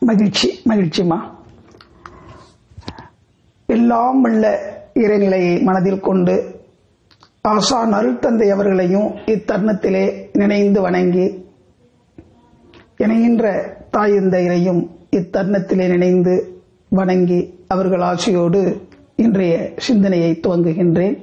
மகிழ்ச்சி மகிழ்ச்சிமா எல்லாம் உள்ள இறைநிலையை மனதில் கொண்டு ஆசான் அருள் தந்தை அவர்களையும் இத்தருணத்திலே நினைந்து வணங்கி இணைகின்ற தாய் தந்தையரையும் இத்தருணத்திலே நினைந்து வணங்கி அவர்கள் ஆசையோடு இன்றைய சிந்தனையை துவங்குகின்றேன்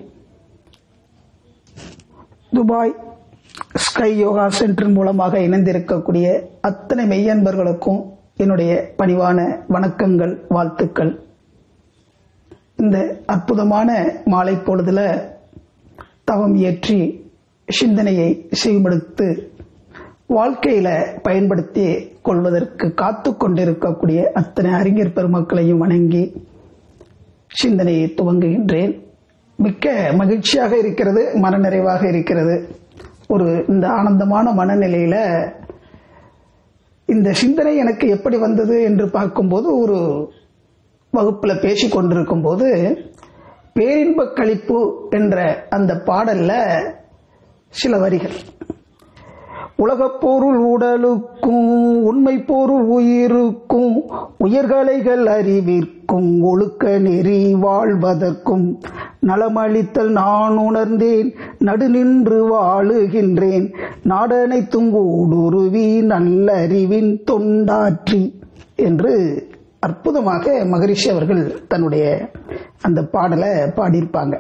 துபாய் ஸ்கை யோகா சென்டர் மூலமாக இணைந்திருக்கக்கூடிய அத்தனை மெய்யன்பர்களுக்கும் என்னுடைய பணிவான வணக்கங்கள் வாழ்த்துக்கள் இந்த அற்புதமான மாலை பொழுதுல தவம் இயற்றி சிந்தனையை செய்வெடுத்து வாழ்க்கையில பயன்படுத்தி கொள்வதற்கு காத்து கொண்டிருக்கக்கூடிய அத்தனை அறிஞர் பெருமக்களையும் வணங்கி சிந்தனையை துவங்குகின்றேன் மிக்க மகிழ்ச்சியாக இருக்கிறது மனநிறைவாக இருக்கிறது ஒரு இந்த ஆனந்தமான மனநிலையில இந்த சிந்தனை எனக்கு எப்படி வந்தது என்று பார்க்கும்போது ஒரு வகுப்புல பேசி கொண்டிருக்கும் போது பேரின்ப கழிப்பு என்ற அந்த பாடல்ல சில வரிகள் உலகப் பொருள் உடலுக்கும் உண்மை பொருள் உயிருக்கும் உயர்கலைகள் அறிவிற்கும் ஒழுக்க நெறி வாழ்வதற்கும் நலமளித்தல் நான் உணர்ந்தேன் நடுநின்று வாழுகின்றேன் நாடனைத்தும் ஊடுருவி நல்லறிவின் தொண்டாற்றி என்று அற்புதமாக மகரிஷி அவர்கள் தன்னுடைய அந்த பாடலை பாடியிருப்பாங்க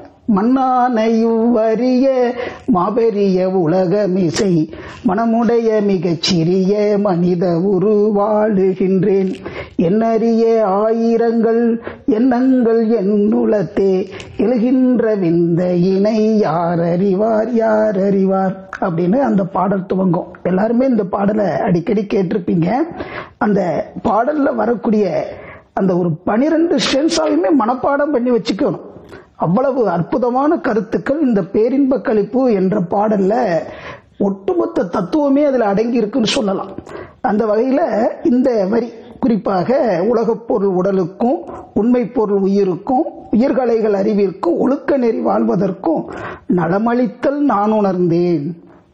மன்னானையுவரிய மாபெரிய உலகமிசை மனமுடைய மிகச் சிறிய மனித உருவாழுகின்றேன் என்னறிய ஆயிரங்கள் எண்ணங்கள் என்னுளத்தே எழுகின்ற விந்த இணை யார் அறிவார் யார் அறிவார் அப்படின்னு அந்த பாடல் துவங்கும் எல்லாருமே இந்த பாடலை அடிக்கடி கேட்டிருப்பீங்க அந்த பாடல்ல வரக்கூடிய அந்த ஒரு பனிரெண்டு ஸ்டென்ஸாவையுமே மனப்பாடம் பண்ணி வச்சுக்கணும் அவ்வளவு அற்புதமான கருத்துக்கள் இந்த பேரின்ப கழிப்பு என்ற பாடல்ல ஒட்டுமொத்த தத்துவமே அதுல அடங்கி இருக்குன்னு சொல்லலாம் அந்த வகையில இந்த வரி குறிப்பாக உலகப் பொருள் உடலுக்கும் உண்மை பொருள் உயிருக்கும் உயிர்கலைகள் அறிவிற்கும் ஒழுக்க நெறி வாழ்வதற்கும் நலமளித்தல் நான் உணர்ந்தேன்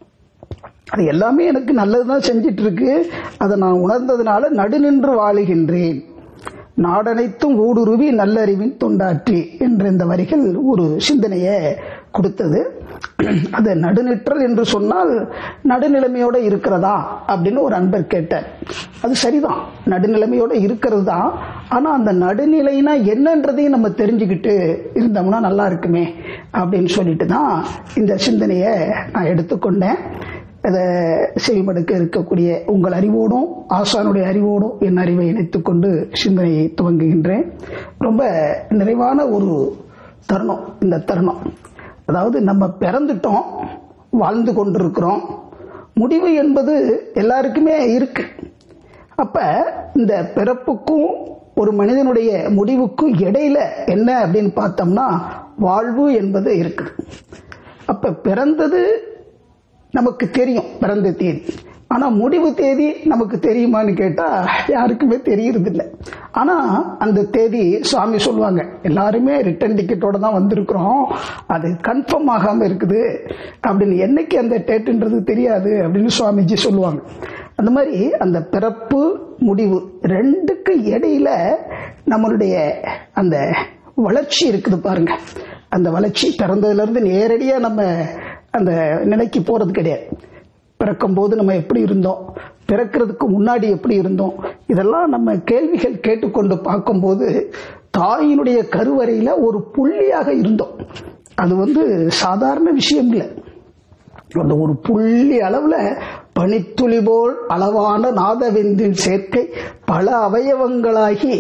அது எல்லாமே எனக்கு நல்லதுதான் செஞ்சிட்டு இருக்கு அதை நான் உணர்ந்ததுனால நடுநின்று வாழுகின்றேன் நாடனைத்தும் ஊடுருவி நல்லறிவின் தொண்டாற்றி என்ற இந்த வரிகள் ஒரு சிந்தனையை கொடுத்தது அது நடுநிற்றல் என்று சொன்னால் நடுநிலைமையோட இருக்கிறதா அப்படின்னு ஒரு அன்பர் கேட்டார் அது சரிதான் நடுநிலைமையோட இருக்கிறது தான் ஆனா அந்த நடுநிலைனா என்னன்றதையும் நம்ம தெரிஞ்சுக்கிட்டு இருந்தோம்னா நல்லா இருக்குமே அப்படின்னு சொல்லிட்டு தான் இந்த சிந்தனையை நான் எடுத்துக்கொண்டேன் அதை செவிமடுக்க இருக்கக்கூடிய உங்கள் அறிவோடும் ஆசானுடைய அறிவோடும் என் அறிவை இணைத்துக் கொண்டு சிந்தனையை துவங்குகின்றேன் ரொம்ப நிறைவான ஒரு தருணம் இந்த தருணம் அதாவது நம்ம பிறந்துட்டோம் வாழ்ந்து கொண்டிருக்கிறோம் முடிவு என்பது எல்லாருக்குமே இருக்கு அப்ப இந்த பிறப்புக்கும் ஒரு மனிதனுடைய முடிவுக்கும் இடையில என்ன அப்படின்னு பார்த்தோம்னா வாழ்வு என்பது இருக்குது அப்ப பிறந்தது நமக்கு தெரியும் பிறந்த தேதி ஆனா முடிவு தேதி நமக்கு தெரியுமான்னு கேட்டா யாருக்குமே தெரியறது இல்லை ஆனா அந்த தேதி சுவாமி சொல்லுவாங்க எல்லாருமே ரிட்டர்ன் டிக்கெட்டோட தான் வந்திருக்கிறோம் அது கன்ஃபார்ம் ஆகாம இருக்குது அப்படின்னு என்னைக்கு அந்த டேட்டுன்றது தெரியாது அப்படின்னு சுவாமிஜி சொல்லுவாங்க அந்த மாதிரி அந்த பிறப்பு முடிவு ரெண்டுக்கு இடையில நம்மளுடைய அந்த வளர்ச்சி இருக்குது பாருங்க அந்த வளர்ச்சி பிறந்ததுல இருந்து நேரடியா நம்ம அந்த நிலைக்கு போறது கிடையாது பிறக்கும் போது நம்ம எப்படி இருந்தோம் பிறக்கிறதுக்கு முன்னாடி எப்படி இருந்தோம் இதெல்லாம் நம்ம கேள்விகள் கேட்டுக்கொண்டு பார்க்கும்போது தாயினுடைய கருவறையில ஒரு புள்ளியாக இருந்தோம் அது வந்து சாதாரண விஷயம் இல்லை அந்த ஒரு புள்ளி அளவுல பனித்துளி போல் அளவான நாதவிந்தின் சேர்க்கை பல அவயவங்களாகி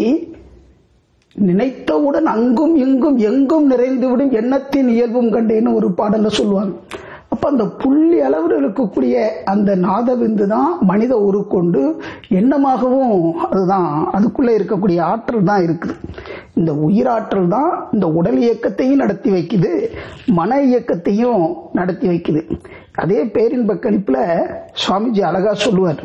நினைத்தவுடன் அங்கும் இங்கும் எங்கும் நிறைந்துவிடும் எண்ணத்தின் இயல்பும் கண்டேன்னு ஒரு பாடல்ல சொல்லுவாங்க அப்ப அந்த புள்ளி அளவில் இருக்கக்கூடிய அந்த நாதவிந்து தான் மனித உருக்கொண்டு எண்ணமாகவும் அதுதான் அதுக்குள்ள இருக்கக்கூடிய ஆற்றல் தான் இருக்குது இந்த உயிராற்றல் தான் இந்த உடல் இயக்கத்தையும் நடத்தி வைக்குது மன இயக்கத்தையும் நடத்தி வைக்குது அதே பேரின்ப கணிப்புல சுவாமிஜி அழகா சொல்லுவார்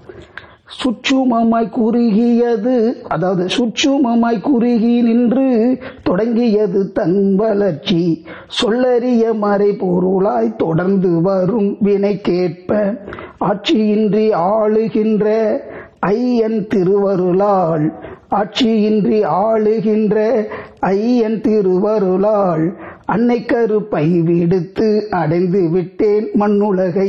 சுற்றுமமாய் குறுகியது அதாவது சுற்றுமமாய் குறுகி நின்று தொடங்கியது தன் வளர்ச்சி சொல்லறிய மறை பொருளாய் தொடர்ந்து வரும் வினை கேட்ப ஆட்சியின்றி ஆளுகின்ற ஐயன் திருவருளால் ஆட்சியின்றி ஆளுகின்ற ஐயன் திருவருளால் அன்னை கருப்பை விடுத்து அடைந்து விட்டேன் மண்ணுலகை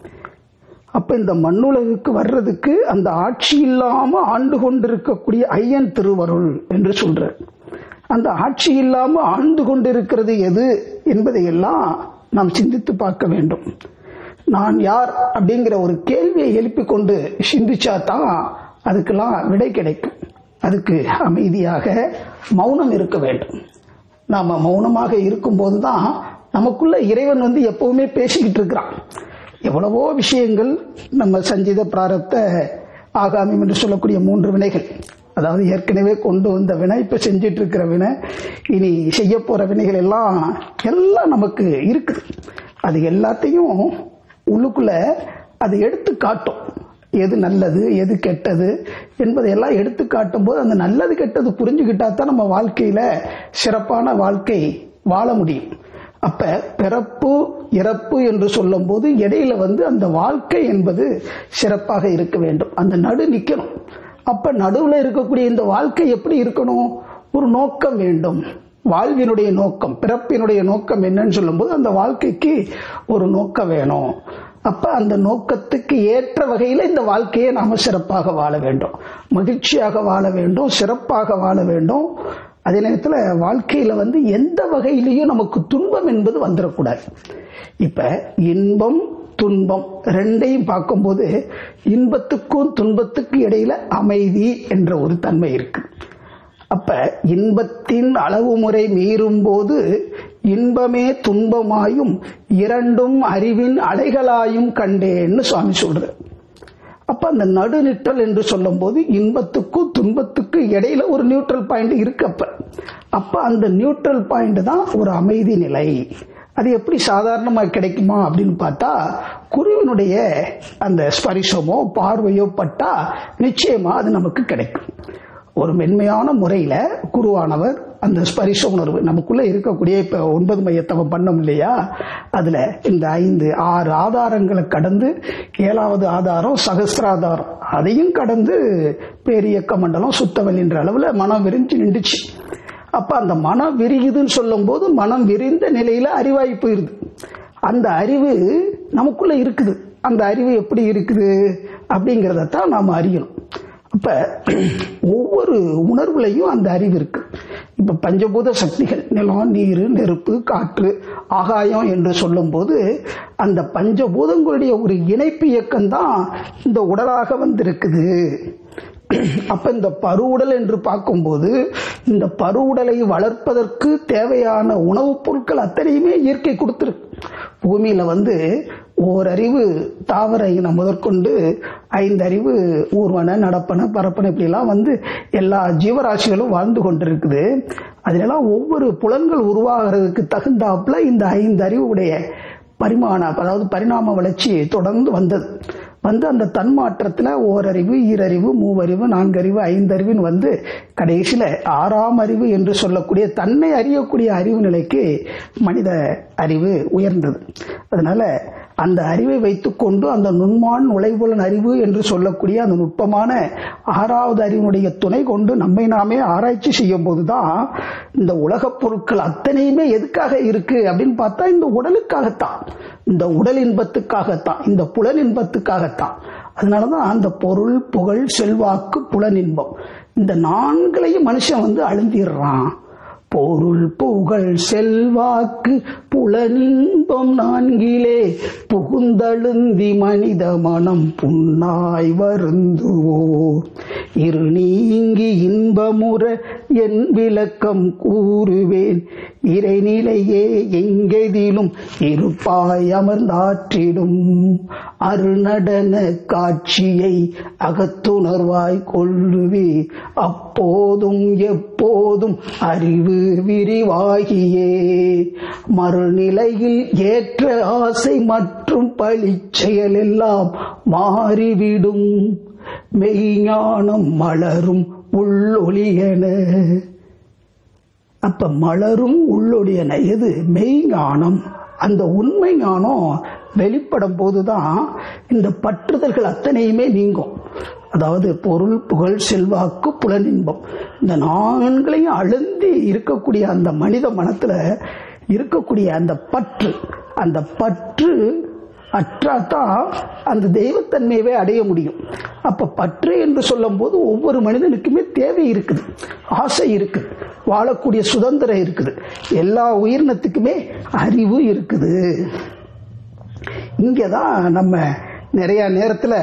அப்ப இந்த மண்ணுலகுக்கு வர்றதுக்கு அந்த ஆட்சி இல்லாம ஆண்டு கொண்டிருக்கக்கூடிய ஐயன் திருவருள் என்று சொல்றார் அந்த ஆட்சி இல்லாம ஆண்டு கொண்டிருக்கிறது எது என்பதையெல்லாம் நாம் சிந்தித்து பார்க்க வேண்டும் நான் யார் அப்படிங்கிற ஒரு கேள்வியை எழுப்பிக் கொண்டு சிந்திச்சா தான் அதுக்கெல்லாம் விடை கிடைக்கும் அதுக்கு அமைதியாக மௌனம் இருக்க வேண்டும் நாம மௌனமாக இருக்கும்போது தான் நமக்குள்ள இறைவன் வந்து எப்பவுமே பேசிக்கிட்டு இருக்கிறான் எவ்வளவோ விஷயங்கள் நம்ம சஞ்சித பிராரத்த ஆகாமியம் என்று சொல்லக்கூடிய மூன்று வினைகள் அதாவது ஏற்கனவே கொண்டு வந்த வினை இப்ப செஞ்சிட்டு இருக்கிற வினை இனி செய்ய போற வினைகள் எல்லாம் எல்லாம் நமக்கு இருக்குது அது எல்லாத்தையும் உள்ளுக்குள்ள அது எடுத்து காட்டும் எது நல்லது எது கெட்டது என்பதையெல்லாம் எடுத்து காட்டும் போது அந்த நல்லது கெட்டது புரிஞ்சுக்கிட்டா தான் நம்ம வாழ்க்கையில சிறப்பான வாழ்க்கை வாழ முடியும் அப்ப பிறப்பு இறப்பு என்று சொல்லும் போது இடையில வந்து அந்த வாழ்க்கை என்பது சிறப்பாக இருக்க வேண்டும் அந்த நடு நிக்கணும் அப்ப நடுவுல இருக்கக்கூடிய இந்த வாழ்க்கை எப்படி இருக்கணும் ஒரு நோக்கம் வேண்டும் வாழ்வினுடைய நோக்கம் பிறப்பினுடைய நோக்கம் என்னன்னு சொல்லும்போது அந்த வாழ்க்கைக்கு ஒரு நோக்கம் வேணும் அப்ப அந்த நோக்கத்துக்கு ஏற்ற வகையில இந்த வாழ்க்கையை நாம சிறப்பாக வாழ வேண்டும் மகிழ்ச்சியாக வாழ வேண்டும் சிறப்பாக வாழ வேண்டும் அதே நேரத்தில் வாழ்க்கையில வந்து எந்த வகையிலையும் நமக்கு துன்பம் என்பது வந்துடக்கூடாது இப்ப இன்பம் துன்பம் ரெண்டையும் பார்க்கும்போது இன்பத்துக்கும் துன்பத்துக்கும் இடையில அமைதி என்ற ஒரு தன்மை இருக்கு அப்ப இன்பத்தின் அளவு முறை மீறும் போது இன்பமே துன்பமாயும் இரண்டும் அறிவின் அலைகளாயும் கண்டேன்னு சுவாமி சொல்ற அப்ப அந்த நடுநிற்றல் என்று சொல்லும் போது இன்பத்துக்கும் துன்பத்துக்கும் இடையில ஒரு நியூட்ரல் பாயிண்ட் இருக்கு அப்ப அப்ப அந்த நியூட்ரல் பாயிண்ட் தான் ஒரு அமைதி நிலை அது எப்படி சாதாரணமாக கிடைக்குமா அப்படின்னு பார்த்தா குருவினுடைய அந்த ஸ்பரிசமோ பார்வையோ பட்டா நிச்சயமா அது நமக்கு கிடைக்கும் ஒரு மென்மையான முறையில குருவானவர் அந்த ஸ்பரிச உணர்வு நமக்குள்ள இருக்கக்கூடிய இப்ப ஒன்பது மையத்தவம் பண்ணோம் இல்லையா அதுல இந்த ஐந்து ஆறு ஆதாரங்களை கடந்து ஏழாவது ஆதாரம் சகசிராதாரம் அதையும் கடந்து பேரியக்க மண்டலம் சுத்தவல் என்ற அளவுல மனம் விரிஞ்சு நின்றுச்சு அப்ப அந்த மனம் விரியுதுன்னு சொல்லும் போது மனம் விரிந்த நிலையில அறிவாய் போயிருது அந்த அறிவு நமக்குள்ள இருக்குது அந்த அறிவு எப்படி இருக்குது அப்படிங்கிறதத்தான் நாம் அறியணும் அப்ப ஒவ்வொரு உணர்வுலையும் அந்த அறிவு இருக்கு இப்ப பஞ்சபூத சக்திகள் நிலம் நீர் நெருப்பு காற்று ஆகாயம் என்று சொல்லும்போது அந்த பஞ்சபூதங்களுடைய ஒரு இணைப்பு இயக்கம் தான் இந்த உடலாக வந்திருக்குது அப்ப இந்த பருவுடல் என்று பார்க்கும்போது இந்த பருவுடலை வளர்ப்பதற்கு தேவையான உணவுப் பொருட்கள் அத்தனையுமே இயற்கை கொடுத்துருக்கு பூமியில வந்து ஓரறிவு தாவர இனம் முதற்கொண்டு ஐந்தறிவு ஊர்வன நடப்பன பரப்பன இப்படிலாம் வந்து எல்லா ஜீவராசிகளும் வாழ்ந்து கொண்டிருக்குது அதிலெல்லாம் ஒவ்வொரு புலன்கள் உருவாகிறதுக்கு தகுந்தாப்புல இந்த ஐந்து அறிவுடைய பரிமாண அதாவது பரிணாம வளர்ச்சி தொடர்ந்து வந்தது வந்து அந்த தன்மாற்றத்தில் ஓரறிவு ஈரறிவு மூவறிவு நான்கறிவு ஐந்தறிவுன்னு வந்து கடைசியில் ஆறாம் அறிவு என்று சொல்லக்கூடிய தன்னை அறியக்கூடிய அறிவு நிலைக்கு மனித அறிவு உயர்ந்தது அதனால அந்த அறிவை வைத்துக்கொண்டு அந்த நுண்மான் நுழைவுலன் அறிவு என்று சொல்லக்கூடிய அந்த நுட்பமான ஆறாவது அறிவினுடைய துணை கொண்டு நம்மை நாமே ஆராய்ச்சி செய்யும் போதுதான் இந்த உலகப் பொருட்கள் அத்தனையுமே எதுக்காக இருக்கு அப்படின்னு பார்த்தா இந்த உடலுக்காகத்தான் இந்த உடல் இன்பத்துக்காகத்தான் இந்த புலன் இன்பத்துக்காகத்தான் அதனாலதான் அந்த பொருள் புகழ் செல்வாக்கு புலன் இன்பம் இந்த நான்களையும் மனுஷன் வந்து அழுந்திடுறான் பொருள் புகழ் செல்வாக்கு புலனின்பம் நான்கிலே புகுந்தழுந்தி மனித மனம் புன்னாய் வருந்துவோர் இரு நீங்கி இன்பமுற என் விளக்கம் கூறுவேன் இறைநிலையே எங்கெதிலும் இருப்பாய் அமர்ந்தாற்றிடும் அருநடன காட்சியை அகத்துணர்வாய் கொள்ளுவே அப்போதும் எப்போதும் அறிவு விரிவாகியே மறுநிலையில் ஏற்ற ஆசை மற்றும் பழிச் செயல் எல்லாம் மாறிவிடும் மெய்ஞானம் மலரும் உள்ளொளியன அப்ப மலரும் உள்ளொளியன எது மெய்ஞானம் அந்த உண்மை ஞானம் வெளிப்படும் போதுதான் இந்த பற்றுதல்கள் அத்தனையுமே நீங்கும் அதாவது பொருள் புகழ் செல்வாக்கு புலனின்பம் இந்த நான்களையும் அழுந்தி இருக்கக்கூடிய அந்த மனித மனத்துல இருக்கக்கூடிய அந்த பற்று அந்த பற்று அற்றாதான் அந்த தெய்வத்தன்மையவே அடைய முடியும் அப்ப பற்று என்று சொல்லும் போது ஒவ்வொரு மனிதனுக்குமே தேவை இருக்குது ஆசை இருக்குது வாழக்கூடிய சுதந்திரம் இருக்குது எல்லா உயிரினத்துக்குமே அறிவு இருக்குது இங்கதான் நம்ம நிறைய நேரத்துல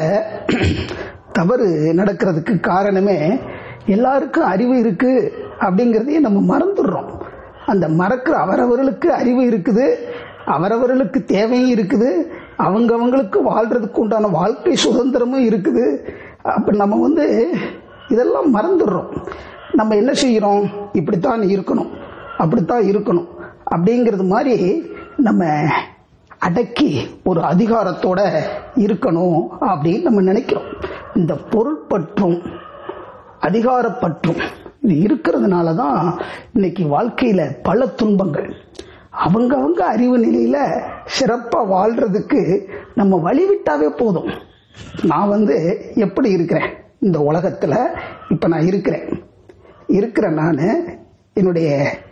தவறு நடக்கிறதுக்கு காரணமே எல்லாருக்கும் அறிவு இருக்கு அப்படிங்கிறதையும் நம்ம மறந்துடுறோம் அந்த மறக்கிற அவரவர்களுக்கு அறிவு இருக்குது அவரவர்களுக்கு தேவையும் இருக்குது அவங்கவங்களுக்கு வாழ்றதுக்கு உண்டான வாழ்க்கை சுதந்திரமும் இருக்குது அப்ப நம்ம வந்து இதெல்லாம் மறந்துடுறோம் நம்ம என்ன செய்கிறோம் இப்படித்தான் இருக்கணும் அப்படித்தான் இருக்கணும் அப்படிங்கிறது மாதிரி நம்ம அடக்கி ஒரு அதிகாரத்தோட இருக்கணும் அப்படின்னு நம்ம நினைக்கிறோம் இந்த பொருட்பற்றும் அதிகாரப்பற்றும் இது இருக்கிறதுனால தான் இன்னைக்கு வாழ்க்கையில பல துன்பங்கள் அவங்கவங்க அறிவு நிலையில சிறப்பா வாழ்றதுக்கு நம்ம வழிவிட்டாவே போதும் நான் வந்து எப்படி இருக்கிறேன் இந்த உலகத்துல இப்ப நான் இருக்கிறேன் இருக்கிற நான் என்னுடைய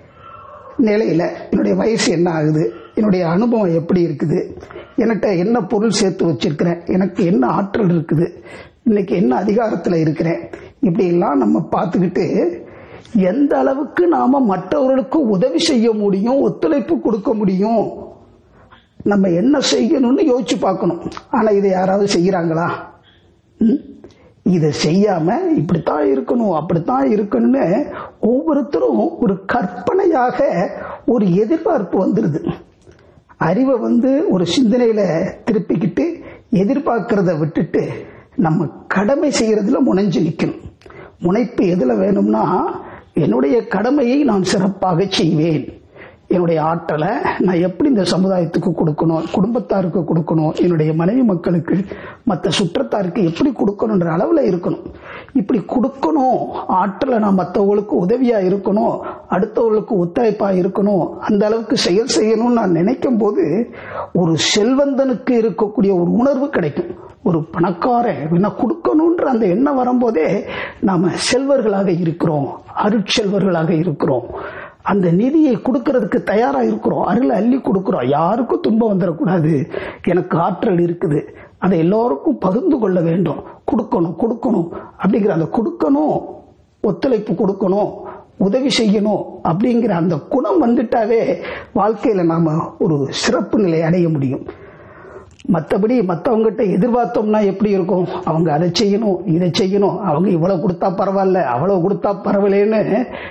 நிலையில என்னுடைய வயசு என்ன ஆகுது என்னுடைய அனுபவம் எப்படி இருக்குது என்கிட்ட என்ன பொருள் சேர்த்து வச்சிருக்கிறேன் எனக்கு என்ன ஆற்றல் இருக்குது இன்னைக்கு என்ன அதிகாரத்தில் இருக்கிறேன் இப்படி எல்லாம் நம்ம பார்த்துக்கிட்டு எந்த அளவுக்கு நாம மற்றவர்களுக்கு உதவி செய்ய முடியும் ஒத்துழைப்பு கொடுக்க முடியும் நம்ம என்ன செய்யணும்னு யோசிச்சு பார்க்கணும் ஆனா இதை யாராவது செய்யறாங்களா ம்? இதை செய்யாம இப்படித்தான் இருக்கணும் அப்படித்தான் இருக்கணும்னு ஒவ்வொருத்தரும் ஒரு கற்பனையாக ஒரு எதிர்பார்ப்பு வந்துருது அறிவை வந்து ஒரு சிந்தனையில திருப்பிக்கிட்டு எதிர்பார்க்கறத விட்டுட்டு நம்ம கடமை செய்யறதுல முனைஞ்சு நிக்கணும் முனைப்பு எதுல வேணும்னா என்னுடைய கடமையை நான் சிறப்பாக செய்வேன் என்னுடைய ஆற்றலை நான் எப்படி இந்த சமுதாயத்துக்கு கொடுக்கணும் குடும்பத்தாருக்கு கொடுக்கணும் என்னுடைய மனைவி மக்களுக்கு மற்ற சுற்றத்தாருக்கு எப்படி கொடுக்கணுன்ற அளவில் இருக்கணும் இப்படி கொடுக்கணும் ஆற்றலை நான் மற்றவங்களுக்கு உதவியா இருக்கணும் அடுத்தவர்களுக்கு ஒத்துழைப்பா இருக்கணும் அந்த அளவுக்கு செயல் செய்யணும்னு நான் நினைக்கும் போது ஒரு செல்வந்தனுக்கு இருக்கக்கூடிய ஒரு உணர்வு கிடைக்கும் ஒரு பணக்காரன் என்ன கொடுக்கணுன்ற அந்த எண்ணம் வரும்போதே நாம செல்வர்களாக இருக்கிறோம் அருட்செல்வர்களாக இருக்கிறோம் அந்த நிதியை கொடுக்கறதுக்கு தயாரா இருக்கிறோம் அருளை அள்ளி கொடுக்கிறோம் யாருக்கும் துன்பம் வந்துடக்கூடாது எனக்கு ஆற்றல் இருக்குது அதை எல்லோருக்கும் பகிர்ந்து கொள்ள வேண்டும் கொடுக்கணும் கொடுக்கணும் அப்படிங்கிற அந்த கொடுக்கணும் ஒத்துழைப்பு கொடுக்கணும் உதவி செய்யணும் அப்படிங்கிற அந்த குணம் வந்துட்டாவே வாழ்க்கையில நாம ஒரு சிறப்பு நிலை அடைய முடியும் மற்றபடி மற்றவங்ககிட்ட எதிர்பார்த்தோம்னா எப்படி இருக்கும் அவங்க அதை செய்யணும் இதை செய்யணும் அவங்க இவ்வளவு கொடுத்தா பரவாயில்ல அவ்வளவு கொடுத்தா பரவாயில்லன்னு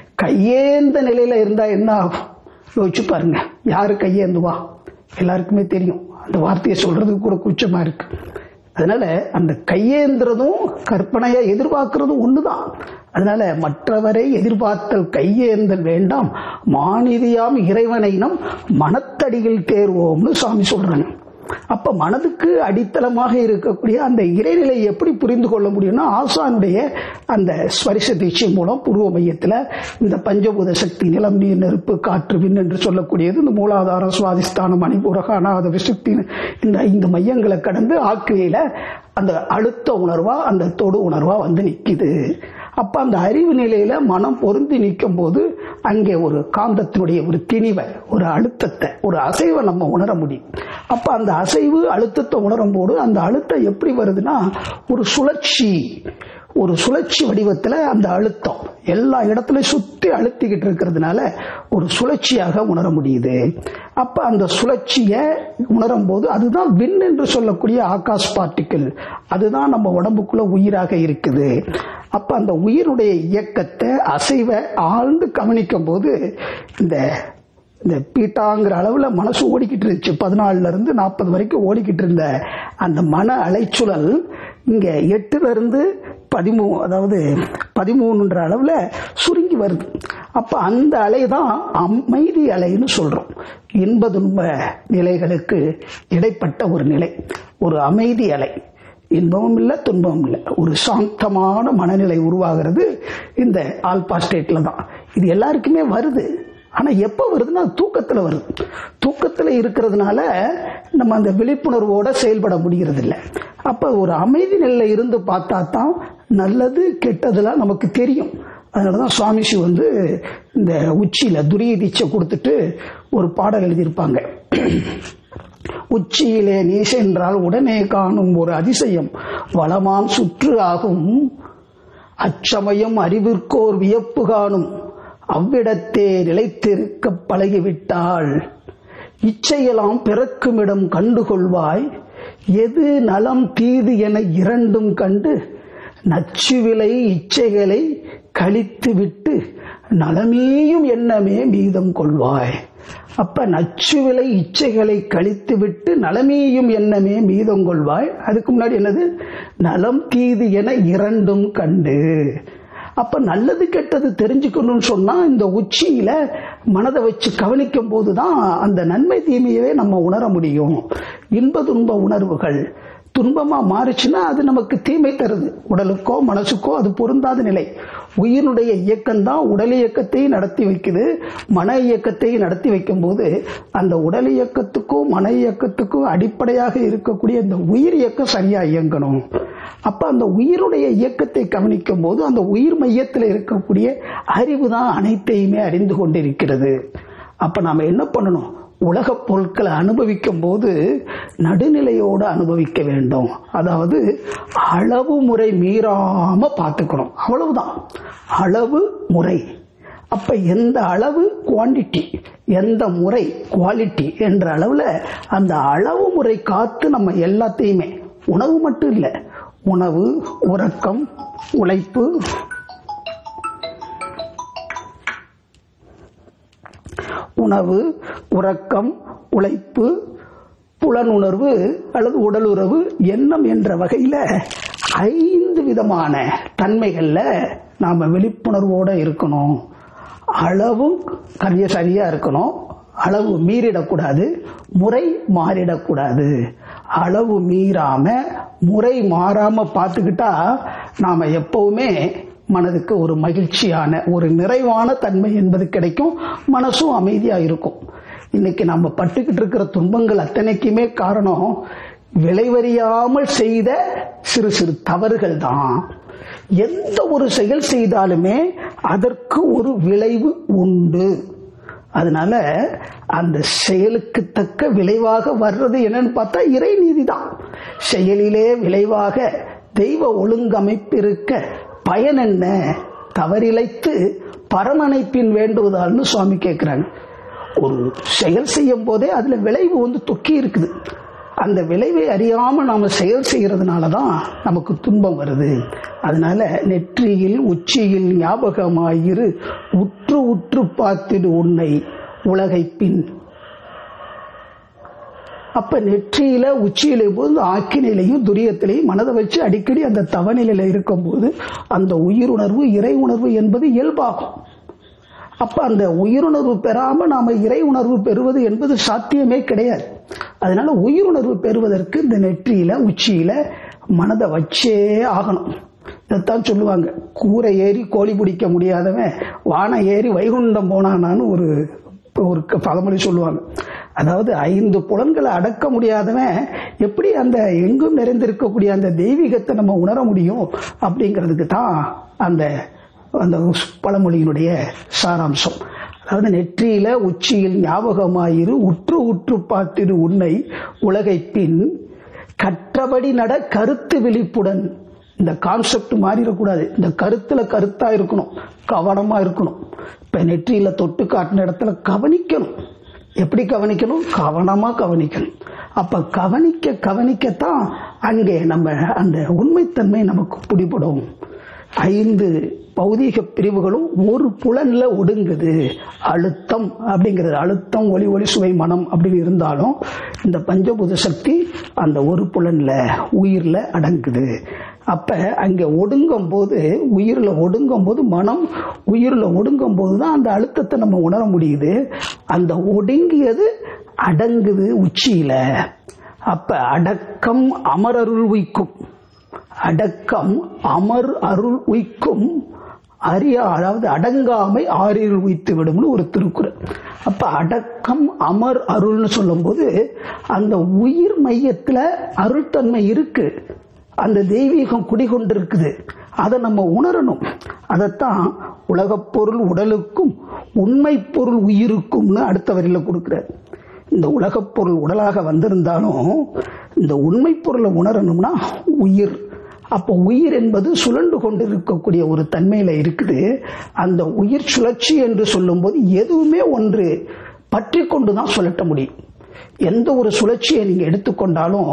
கையேந்த நிலையில இருந்தா என்ன ஆகும் யோசிச்சு பாருங்க யாரு கையேந்துவா எல்லாருக்குமே தெரியும் அந்த வார்த்தையை சொல்றதுக்கு கூட கூச்சமா இருக்கு அதனால அந்த கையேந்துறதும் கற்பனையா எதிர்பார்க்கறதும் ஒண்ணுதான் அதனால மற்றவரை எதிர்பார்த்தல் கையேந்தல் வேண்டாம் மாநிதியாம் இறைவனை நம் மனத்தடியில் தேர்வோம்னு சாமி சொல்றாங்க அப்ப மனதுக்கு அடித்தளமாக இருக்கக்கூடிய அந்த இறைநிலை எப்படி புரிந்து கொள்ள முடியும்னா ஆசானுடைய அந்த ஸ்பரிச தீட்சை மூலம் பூர்வ மையத்துல இந்த பஞ்சபூத சக்தி நிலம் நீர் நெருப்பு காற்று விண் என்று சொல்லக்கூடியது இந்த மூலாதாரம் சுவாதிஸ்தானம் மணிபூரக அநாத விசுக்தி இந்த ஐந்து மையங்களை கடந்து ஆக்கிரியில அந்த அழுத்த உணர்வா அந்த தொடு உணர்வா வந்து நிக்குது அப்ப அந்த அறிவு நிலையில மனம் பொருந்தி நிற்கும் போது அங்கே ஒரு காந்தத்தினுடைய ஒரு திணிவை ஒரு அழுத்தத்தை ஒரு அசைவை நம்ம உணர முடியும் அப்ப அந்த அசைவு அழுத்தத்தை உணரும் போது அந்த அழுத்தம் எப்படி வருதுன்னா ஒரு சுழற்சி ஒரு சுழற்சி வடிவத்துல அந்த அழுத்தம் எல்லா இடத்துலயும் சுத்தி அழுத்திக்கிட்டு இருக்கிறதுனால ஒரு சுழற்சியாக உணர முடியுது அப்ப அந்த சுழற்சியை உணரும் போது அதுதான் விண் என்று சொல்லக்கூடிய ஆகாஷ் பார்ட்டிக்கிள் அதுதான் நம்ம உடம்புக்குள்ள உயிராக இருக்குது அப்ப அந்த உயிருடைய இயக்கத்தை அசைவை ஆழ்ந்து கவனிக்கும் போது இந்த இந்த பீட்டாங்கிற அளவுல மனசு ஓடிக்கிட்டு இருந்துச்சு பதினாலுல இருந்து நாற்பது வரைக்கும் ஓடிக்கிட்டு இருந்த அந்த மன அலைச்சுழல் இங்க எட்டுல இருந்து பதிமூணு அதாவது பதிமூணுன்ற அளவுல சுருங்கி வருது அப்ப அந்த அலை தான் அமைதி அலைன்னு சொல்றோம் இன்ப துன்ப நிலைகளுக்கு இடைப்பட்ட ஒரு நிலை ஒரு அமைதி அலை இன்பமும் இல்லை துன்பமும் இல்லை ஒரு சாந்தமான மனநிலை உருவாகிறது இந்த ஆல்பா ஸ்டேட்ல தான் இது எல்லாருக்குமே வருது ஆனா எப்ப வருதுன்னா அது தூக்கத்துல வருது தூக்கத்துல இருக்கிறதுனால நம்ம அந்த விழிப்புணர்வோட செயல்பட முடிகிறது இல்ல அப்ப ஒரு அமைதி நிலையில இருந்து பார்த்தா தான் நல்லது கெட்டதெல்லாம் நமக்கு தெரியும் அதனாலதான் சுவாமிஜி வந்து இந்த உச்சியில துரிய தீட்சை கொடுத்துட்டு ஒரு பாடல் எழுதியிருப்பாங்க உச்சியிலே நீ சென்றால் உடனே காணும் ஒரு அதிசயம் வளமாம் சுற்று ஆகும் அச்சமயம் அறிவிற்கோர் வியப்பு காணும் அவ்விடத்தே நிலைத்திருக்க பழகிவிட்டாள் இச்சையெல்லாம் பிறக்குமிடம் கண்டுகொள்வாய் எது நலம் தீது என இரண்டும் கண்டு நச்சுவிலை இச்சைகளை கழித்து விட்டு நலமேயும் எண்ணமே மீதம் கொள்வாய் அப்ப நச்சுவிலை இச்சைகளை கழித்து விட்டு நலமேயும் எண்ணமே மீதம் கொள்வாய் அதுக்கு முன்னாடி என்னது நலம் தீது என இரண்டும் கண்டு அப்ப நல்லது கெட்டது தெரிஞ்சுக்கணும்னு சொன்னா இந்த உச்சியில மனதை வச்சு கவனிக்கும் போதுதான் அந்த நன்மை தீமையவே நம்ம உணர முடியும் இன்ப துன்ப உணர்வுகள் துன்பமா மாறுச்சுன்னா அது நமக்கு தீமை தருது உடலுக்கோ மனசுக்கோ அது பொருந்தாத நிலை உயிரினுடைய இயக்கம் தான் உடல் இயக்கத்தையும் நடத்தி வைக்குது மன இயக்கத்தையும் நடத்தி வைக்கும் போது அந்த உடல் இயக்கத்துக்கும் மன இயக்கத்துக்கும் அடிப்படையாக இருக்கக்கூடிய இந்த உயிர் இயக்கம் சரியா இயங்கணும் அப்ப அந்த உயிருடைய இயக்கத்தை கவனிக்கும் போது அந்த உயிர் மையத்தில் இருக்கக்கூடிய அறிவு தான் அனைத்தையுமே அறிந்து கொண்டிருக்கிறது அப்ப நாம என்ன பண்ணணும் உலக பொருட்களை அனுபவிக்கும் போது நடுநிலையோடு அனுபவிக்க வேண்டும் அதாவது அளவு முறை மீறாம பார்த்துக்கணும் அவ்வளவுதான் அளவு முறை அப்ப எந்த அளவு குவாண்டிட்டி எந்த முறை குவாலிட்டி என்ற அளவுல அந்த அளவு முறை காத்து நம்ம எல்லாத்தையுமே உணவு மட்டும் இல்லை உணவு உறக்கம் உழைப்பு உணவு உறக்கம் உழைப்பு புலனுணர்வு அல்லது உடலுறவு எண்ணம் என்ற வகையில ஐந்து விதமான தன்மைகள்ல நாம விழிப்புணர்வோட இருக்கணும் அளவு கரிய சரியா இருக்கணும் அளவு மீறிடக்கூடாது முறை மாறிடக்கூடாது அளவு மீறாம முறை மாறாம பார்த்துக்கிட்டா நாம எப்பவுமே மனதுக்கு ஒரு மகிழ்ச்சியான ஒரு நிறைவான தன்மை என்பது கிடைக்கும் மனசும் அமைதியா இருக்கும் இன்னைக்கு நம்ம பட்டுக்கிட்டு இருக்கிற துன்பங்கள் அத்தனைக்குமே காரணம் விளைவறியாமல் செய்த சிறு சிறு தவறுகள் தான் எந்த ஒரு செயல் செய்தாலுமே அதற்கு ஒரு விளைவு உண்டு அதனால அந்த செயலுக்கு தக்க விளைவாக வர்றது என்னன்னு பார்த்தா இறை நீதி தான் செயலிலே விளைவாக தெய்வ ஒழுங்கமைப்பிருக்க பயன் என்ன தவறிழைத்து பரமனைப்பின் வேண்டுவதால்னு சுவாமி கேட்கிறாங்க ஒரு செயல் செய்யும் போதே அதுல விளைவு வந்து தொக்கி இருக்குது அந்த விளைவை அறியாம நாம செயல் செய்யறதுனால தான் நமக்கு துன்பம் வருது அதனால நெற்றியில் உச்சியில் ஞாபகமாயிரு உற்று உற்று பார்த்திடு உன்னை உலகை பின் அப்ப நெற்றியில உச்சியில போது ஆக்கினிலையும் துரியத்திலையும் மனதை வச்சு அடிக்கடி அந்த தவநிலையில இருக்கும்போது அந்த உயிருணர்வு இறை உணர்வு என்பது இயல்பாகும் அப்ப அந்த உயிருணர்வு பெறாம நாம இறை உணர்வு பெறுவது என்பது சாத்தியமே கிடையாது அதனால உயிருணர்வு பெறுவதற்கு இந்த நெற்றியில உச்சியில மனதை வச்சே ஆகணும் இதைத்தான் சொல்லுவாங்க கூரை ஏறி கோழி பிடிக்க முடியாதவன் வானம் ஏறி வைகுண்டம் போனானான்னு ஒரு ஒரு பழமொழி சொல்லுவாங்க அதாவது ஐந்து புலன்களை அடக்க முடியாதவன் எப்படி அந்த எங்கும் நிறைந்திருக்கக்கூடிய அந்த தெய்வீகத்தை நம்ம உணர முடியும் அப்படிங்கிறதுக்கு தான் அந்த அந்த பழமொழியினுடைய சாராம்சம் அதாவது நெற்றியில உச்சியில் ஞாபகமாயிரு உற்று உற்று பார்த்திரு உன்னை உலகை பின் கற்றபடி நட கருத்து விழிப்புடன் இந்த கான்செப்ட் மாறிடக்கூடாது இந்த கருத்துல கருத்தா இருக்கணும் கவனமா இருக்கணும் இப்ப நெற்றியில தொட்டு காட்டின இடத்துல கவனிக்கணும் எப்படி கவனிக்கணும் கவனமா கவனிக்கணும் அப்ப கவனிக்க கவனிக்கத்தான் அங்கே நம்ம அந்த உண்மைத்தன்மை நமக்கு பிடிபடும் ஐந்து பௌதீக பிரிவுகளும் ஒரு புலன்ல ஒடுங்குது அழுத்தம் அப்படிங்கிறது அழுத்தம் ஒளி ஒளி சுவை மனம் அப்படின்னு இருந்தாலும் இந்த பஞ்சபூத சக்தி அந்த ஒரு புலன்ல உயிர்ல அடங்குது அப்ப அங்க ஒடுங்கும் போது உயிர்ல ஒடுங்கும் போது மனம் உயிர்ல ஒடுங்கும் போது தான் அந்த அழுத்தத்தை நம்ம உணர முடியுது அந்த ஒடுங்கியது அடங்குது உச்சியில அப்ப அடக்கம் அமரருள் உய்க்கும் அடக்கம் அமர் அருள் உய்க்கும் அறிய அதாவது அடங்காமை ஆறில் உய்த்து விடும்னு ஒரு திருக்குறள் அப்ப அடக்கம் அமர் அருள்னு சொல்லும்போது அந்த உயிர் மையத்துல அருள்தன்மை இருக்கு அந்த தெய்வீகம் குடிகொண்டிருக்குது அதை நம்ம உணரணும் அதைத்தான் உலகப் பொருள் உடலுக்கும் உண்மை பொருள் உயிருக்கும்னு அடுத்த வரியில கொடுக்கிறார் இந்த உலகப் பொருள் உடலாக வந்திருந்தாலும் இந்த உண்மை பொருளை உணரணும்னா உயிர் அப்போ உயிர் என்பது சுழண்டு கொண்டிருக்கக்கூடிய ஒரு தன்மையில இருக்குது அந்த உயிர் சுழற்சி என்று சொல்லும்போது எதுவுமே ஒன்று பற்றி கொண்டு தான் சொல்லட்ட முடியும் எந்த ஒரு சுழற்சியை நீங்க எடுத்துக்கொண்டாலும்